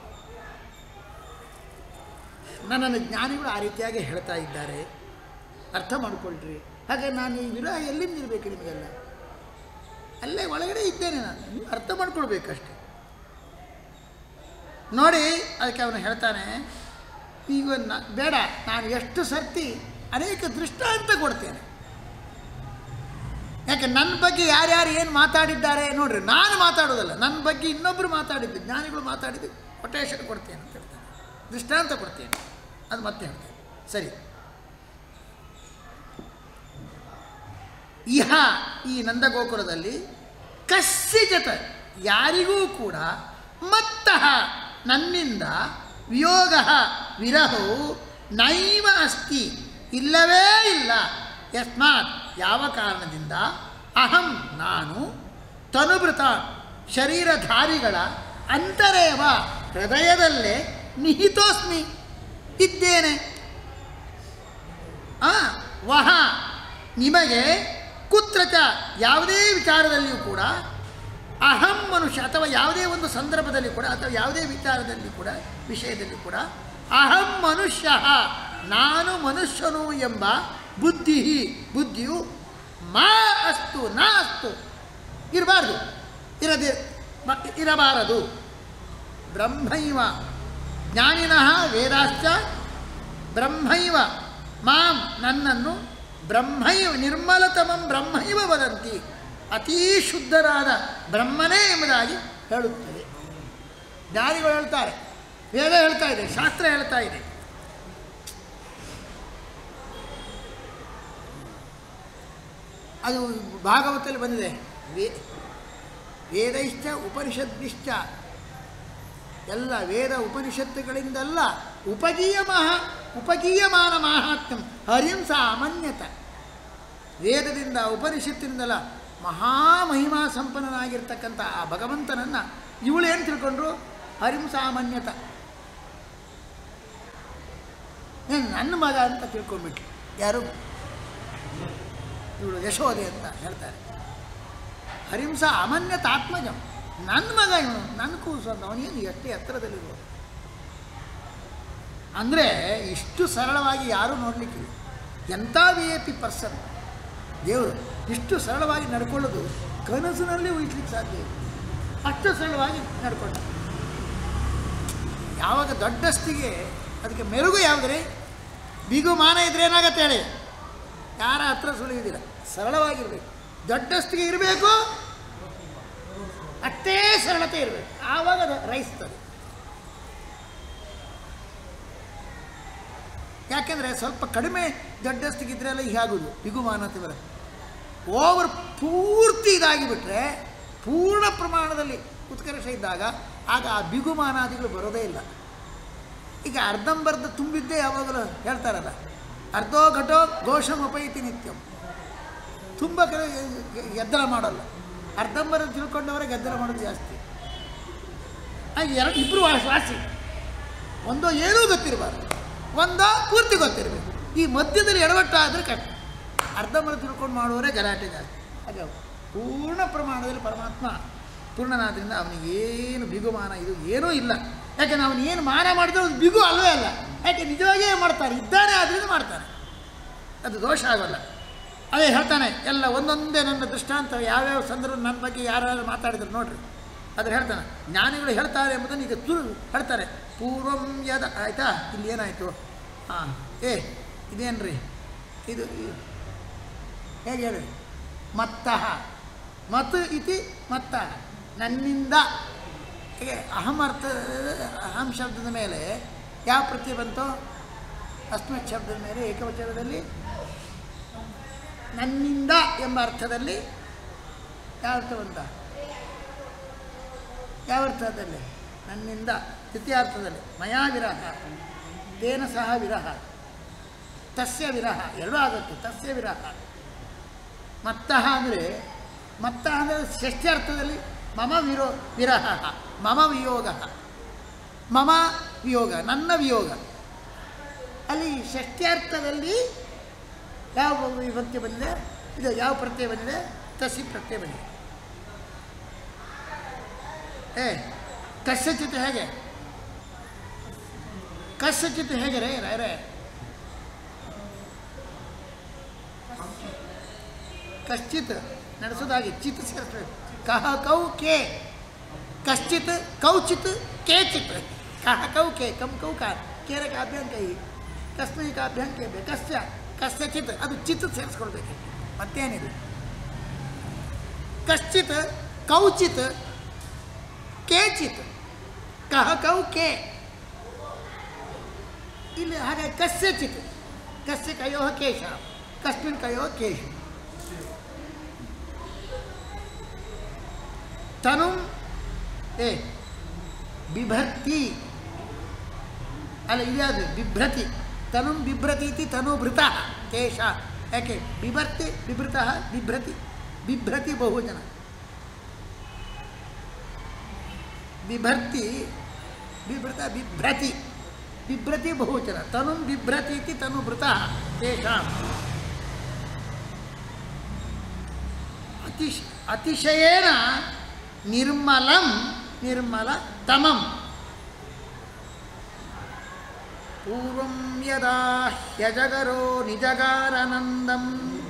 ನನ್ನನ್ನು ಜ್ಞಾನಿಗಳು ಆ ರೀತಿಯಾಗಿ ಹೇಳ್ತಾ ಇದ್ದಾರೆ ಅರ್ಥ ಮಾಡಿಕೊಳ್ಳ್ರಿ ಹಾಗೆ ನಾನು ಈ ವಿರಹ ಎಲ್ಲಿಂದ ಇರಬೇಕು ನಿಮಗೆಲ್ಲ ಅಲ್ಲೇ ಒಳಗಡೆ ಇದ್ದೇನೆ ನಾನು ನೀವು ಅರ್ಥ ಮಾಡ್ಕೊಳ್ಬೇಕಷ್ಟೆ ನೋಡಿ ಅದಕ್ಕೆ ಅವನು ಹೇಳ್ತಾನೆ ಈಗ ನ ಬೇಡ ನಾನು ಎಷ್ಟು ಸರ್ತಿ ಅನೇಕ ದೃಷ್ಟಾಂತ ಕೊಡ್ತೇನೆ ಯಾಕೆ ನನ್ನ ಬಗ್ಗೆ ಯಾರ್ಯಾರು ಏನು ಮಾತಾಡಿದ್ದಾರೆ ನೋಡ್ರಿ ನಾನು ಮಾತಾಡೋದಲ್ಲ ನನ್ನ ಬಗ್ಗೆ ಇನ್ನೊಬ್ಬರು ಮಾತಾಡಿದ್ದು ಜ್ಞಾನಿಗಳು ಮಾತಾಡಿದ್ದು ಕೊಟೇಶನ್ ಕೊಡ್ತೇನೆ ಅಂತ ಹೇಳ್ತಾನೆ ದೃಷ್ಟಾಂತ ಕೊಡ್ತೇನೆ ಅದು ಮತ್ತೆ ಹೇಳ್ತೇನೆ ಸರಿ ಇಹ ಈ ನಂದಗೋಕುಲದಲ್ಲಿ ಕಸ್ಯಜತ ಯಾರಿಗೂ ಕೂಡ ಮತ್ತಃ ನನ್ನಿಂದ ವಿಯೋಗ ವಿರಹವು ನೈವ ಅಸ್ತಿ ಇಲ್ಲವೇ ಇಲ್ಲ ಯಸ್ಮಾತ್ ಯಾವ ಕಾರಣದಿಂದ ಅಹಂ ನಾನು ತನುಭೃತ ಶರೀರಧಾರಿಗಳ ಅಂತರೇವ ಹೃದಯದಲ್ಲೇ ನಿಹಿತೋಸ್ಮಿ ಇದ್ದೇನೆ ಆ ವಹ ನಿಮಗೆ ಕುತ್ರಚ ಯಾವುದೇ ವಿಚಾರದಲ್ಲಿಯೂ ಕೂಡ ಅಹಂ ಮನುಷ್ಯ ಅಥವಾ ಯಾವುದೇ ಒಂದು ಸಂದರ್ಭದಲ್ಲಿ ಕೂಡ ಅಥವಾ ಯಾವುದೇ ವಿಚಾರದಲ್ಲಿ ಕೂಡ ವಿಷಯದಲ್ಲಿ ಕೂಡ ಅಹಂ ಮನುಷ್ಯ ನಾನು ಮನುಷ್ಯನು ಎಂಬ ಬುದ್ಧಿ ಬುದ್ಧಿಯು ಮಾ ಅಸ್ತು ನಾ ಅಸ್ತು ಇರಬಾರ್ದು ಇರದೆ ಮ- ಇರಬಾರದು ಬ್ರಹ್ಮೈವ ಜ್ಞಾನಿನಃ ವೇದಾಶ್ಚ ಬ್ರಹ್ಮೈವ ಮಾಂ ನನ್ನನ್ನು ಬ್ರಹ್ಮೈವ ನಿರ್ಮಲತಮಂ ಬ್ರಹ್ಮೈವ ವದಂತಿ ಅತೀ ಶುದ್ಧರಾದ ಬ್ರಹ್ಮನೇ ಎಂಬುದಾಗಿ ಹೇಳುತ್ತದೆ ಜ್ಞಾನಿಗಳು ಹೇಳ್ತಾರೆ ವೇದ ಹೇಳ್ತಾ ಇದೆ ಶಾಸ್ತ್ರ ಹೇಳ್ತಾ ಇದೆ ಅದು ಭಾಗವತದಲ್ಲಿ ಬಂದಿದೆ ವೇ ವೇದೈಶ್ಚ ಉಪನಿಷದ್ನಿಶ್ಚ ಎಲ್ಲ ವೇದ ಉಪನಿಷತ್ತುಗಳಿಂದಲ್ಲ ಉಪಗೀಯಮಹ ಉಪಗೀಯಮಾನ ಮಾಹಾತ್ಮ್ಯಂ ಹರಿಂ ಸಾಮಾನ್ಯತ ವೇದದಿಂದ ಉಪನಿಷತ್ತಿನಿಂದಲ್ಲ ಮಹಾಮಹಿಮಾ ಸಂಪನ್ನನಾಗಿರ್ತಕ್ಕಂಥ ಆ ಭಗವಂತನನ್ನು ಇವಳೇನು ತಿಳ್ಕೊಂಡ್ರು ಹರಿಂ ಸಾಮಾನ್ಯತ ಏನ್ ನನ್ನ ಮಗ ಅಂತ ತಿಳ್ಕೊಂಡ್ಬಿಟ್ಲು ಯಾರು ಇವಳು ಯಶೋದೆ ಅಂತ ಹೇಳ್ತಾರೆ ಹರಿಂಸ ಅಮನ್ಯತ ಆತ್ಮಜಂ ನನ್ನ ಮಗ ಇವನು ನನ್ನ ಕೂಸು ಅಂತ ಅವನೇನು ಎಷ್ಟೇ ಎತ್ತರದಲ್ಲಿರುವ ಅಂದರೆ ಇಷ್ಟು ಸರಳವಾಗಿ ಯಾರೂ ನೋಡಲಿಕ್ಕಿಲ್ಲ ಎಂಥ ವಿ ಎ ಪಿ ಪರ್ಸನ್ ದೇವರು ಇಷ್ಟು ಸರಳವಾಗಿ ನಡ್ಕೊಳ್ಳೋದು ಕನಸಿನಲ್ಲಿ ಊಹಿಸ್ಲಿಕ್ಕೆ ಸಾಧ್ಯ ಇಲ್ಲ ಅಷ್ಟು ಸರಳವಾಗಿ ನಡ್ಕೊಂಡ ಯಾವಾಗ ದೊಡ್ಡಸ್ತಿಗೆ ಅದಕ್ಕೆ ಮೆರುಗು ಯಾವುದ್ರಿ ಬಿಗು ಮಾನ ಇದ್ರೆ ಏನಾಗತ್ತೆ ಹೇಳಿ ಯಾರ ಹತ್ರ ಸುಳಿಯುವುದಿಲ್ಲ ಸರಳವಾಗಿರಬೇಕು ದೊಡ್ಡಸ್ತಿಗೆ ಇರಬೇಕು ಅಷ್ಟೇ ಸರಳತೆ ಇರಬೇಕು ಆವಾಗ ಅದು ರೈಸ್ತದೆ ಯಾಕೆಂದರೆ ಸ್ವಲ್ಪ ಕಡಿಮೆ ದೊಡ್ಡಸ್ತಿಗಿದ್ರೆ ಎಲ್ಲ ಹೀಗಾಗೋದು ಬಿಗುಮಾನತೆ ಬರುತ್ತೆ ಓವರ್ ಪೂರ್ತಿ ಇದಾಗಿಬಿಟ್ರೆ ಪೂರ್ಣ ಪ್ರಮಾಣದಲ್ಲಿ ಉತ್ಕರ್ಷ ಇದ್ದಾಗ ಆಗ ಆ ಬಿಗುಮಾನಾದಿಗಳು ಬರೋದೇ ಇಲ್ಲ ಈಗ ಅರ್ಧಂಬರ್ಧ ತುಂಬಿದ್ದೇ ಯಾವಾಗಲೂ ಹೇಳ್ತಾರಲ್ಲ ಅರ್ಧೋ ಘಟೋ ಘೋಷಮುಪೈತಿ ನಿತ್ಯಂ ತುಂಬ ಕಡೆ ಎದ್ದರ ಮಾಡಲ್ಲ ಅರ್ಧಂಬರ್ಧ ತಿಳ್ಕೊಂಡವರೇ ಗದ್ದಲ ಮಾಡೋದು ಜಾಸ್ತಿ ಆಗ ಎರಡು ಇಬ್ಬರು ವಾಸಿ ಒಂದೋ ಏನೂ ಗೊತ್ತಿರಬಾರ್ದು ಒಂದೋ ಪೂರ್ತಿ ಗೊತ್ತಿರಬೇಕು ಈ ಮಧ್ಯದಲ್ಲಿ ಎಡವಟ್ಟಾದರೆ ಕಷ್ಟ ಅರ್ಧಂಬರ್ಧ ತಿಳ್ಕೊಂಡು ಮಾಡುವವರೇ ಗಲಾಟೆ ಜಾಸ್ತಿ ಹಾಗೆ ಪೂರ್ಣ ಪ್ರಮಾಣದಲ್ಲಿ ಪರಮಾತ್ಮ ಪೂರ್ಣನಾದ್ರಿಂದ ಅವನಿಗೆ ಏನು ಬಿಗುಮಾನ ಇದು ಏನೂ ಇಲ್ಲ ಯಾಕೆ ಅವನು ಏನು ಮಾನ ಮಾಡಿದ್ರೆ ಅದು ಬಿಗು ಅಲ್ಲವೇ ಅಲ್ಲ ಯಾಕೆ ನಿಜವಾಗಿಯೇ ಮಾಡ್ತಾನೆ ಇದ್ದಾನೆ ಆದ್ದರಿಂದ ಮಾಡ್ತಾನೆ ಅದು ದೋಷ ಆಗೋಲ್ಲ ಅದೇ ಹೇಳ್ತಾನೆ ಎಲ್ಲ ಒಂದೊಂದೇ ನನ್ನ ದೃಷ್ಟಾಂತ ಯಾವ್ಯಾವ ಸಂದರ್ಭ ನನ್ನ ಬಗ್ಗೆ ಯಾರ್ಯಾರು ಮಾತಾಡಿದ್ರು ನೋಡ್ರಿ ಅದ್ರ ಹೇಳ್ತಾನೆ ಜ್ಞಾನಿಗಳು ಹೇಳ್ತಾರೆ ಎಂಬುದನ್ನು ಈಗ ತುರು ಹೇಳ್ತಾರೆ ಪೂರ್ವಂ ಯದ ಆಯಿತಾ ಇಲ್ಲಿ ಏನಾಯಿತು ಹಾಂ ಏ ಇದೇನ್ರಿ ಇದು ಈ- ಹೇಗೆ ಹೇಳಿ ಮತ್ತಃ ಮತ್ ಇತಿ ಮತ್ತಃ ನನ್ನಿಂದ ಹೀಗೆ ಅಹಂ ಅರ್ಥ ಅಹಂ ಶಬ್ದದ ಮೇಲೆ ಯಾವ ಪ್ರತ್ಯಯ ಬಂತು ಅಸ್ಮತ್ ಶಬ್ದದ ಮೇಲೆ ಏಕವಚನದಲ್ಲಿ ನನ್ನಿಂದ ಎಂಬ ಅರ್ಥದಲ್ಲಿ ಯಾವ ಅರ್ಥ ಬಂತ ಯಾವ ಅರ್ಥದಲ್ಲಿ ನನ್ನಿಂದ ದ್ವಿತೀಯಾರ್ಥದಲ್ಲಿ ಮಯಾ ವಿರಹ ತೇನ ಸಹ ವಿರಹ ತಸ್ಯ ವಿರಹ ಎರಡೂ ಆಗುತ್ತೆ ತಸ್ಯ ವಿರಹ ಮತ್ತಃ ಅಂದರೆ ಮತ್ತಃ ಅಂದರೆ ಷಷ್ಠ್ಯರ್ಥದಲ್ಲಿ ಮಮ ವಿರೋ ವಿರಹ ಮಮ ವಿಯೋಗ ಮಮ ವಿಯೋಗ ನನ್ನ ವಿಯೋಗ ಅಲ್ಲಿ ಷಷ್ಠ್ಯರ್ಥದಲ್ಲಿ ಯಾವ ವಿಭಕ್ತಿ ಬಂದಿದೆ ಇದು ಯಾವ ಪ್ರತ್ಯಯ ಬಂದಿದೆ ತಸಿ ಪ್ರತ್ಯಯ ಬಂದಿದೆ ಏ ಕಸ್ಯಚಿತ್ ಹೇಗೆ ಕಸ್ಯಚಿತ್ ಹೇಗೆ ರೇ ರಾಯರೇ ಕಶ್ಚಿತ್ ನಡೆಸೋದಾಗಿ ಚಿತ್ ಸೇರಿಸ್ಬೇಕು ಕಹ ಕೌ ಕೆ ಕಶ್ಚಿತ್ ಕೌಚಿತ್ ಕೇಚಿತ್ ಕಹ ಕೌ ಕೆ ಕಂ ಕೌ ಕಾ ಕೇರ ಕಾಭ್ಯಾಂ ಕೈ ಕಸ್ಮೈ ಕಾಭ್ಯಾಂ ಕೆ ಬೆ ಕಸ್ಯ ಕಸ್ಯಚಿತ್ ಅದು ಚಿತ್ ಸೇರಿಸ್ಕೊಳ್ಬೇಕು ಮತ್ತೇನಿದೆ ಕಶ್ಚಿತ್ ಕೌಚಿತ್ ಕೇಚಿತ್ ಕಹ ಕೌ ಕೆ ಇಲ್ಲಿ ಹಾಗೆ ಕಸ್ಯಚಿತ್ ಕಸ್ಯ ಕಯೋ ಕೇಶ ಕಸ್ಮಿನ್ ಕಯೋ ಕೇಶ ತನು ಏ ಬಿಭರ್ತಿ ಅಲ್ಲ ಇದ್ಯಾವುದು ಬಿಭ್ರತಿ ತನು ಬಿಭ್ರತಿ ಇತಿ ತನು ಭೃತ ತೇಷ ಯಾಕೆ ಬಿಭರ್ತಿ ಬಿಭೃತ ಬಿಭ್ರತಿ ಬಿಭ್ರತಿ ಬಹುಜನ ಬಿಭರ್ತಿ ಬಿಭೃತ ಬಿಭ್ರತಿ ಬಿಭ್ರತಿ ಬಹುಚನ ತನು ಬಿಭ್ರತಿ ಇತಿ ತನು ಭೃತ ತೇಷಾಂ ಅತಿಶ್ ಅತಿಶಯೇನ ನಿರ್ಮಲಂ ನಿರ್ಮಲ ತಮಂ ಪೂರ್ವಂ ಯದಾ ಹ್ಯಜಗರೋ ನಿಜಗಾರನಂದಂ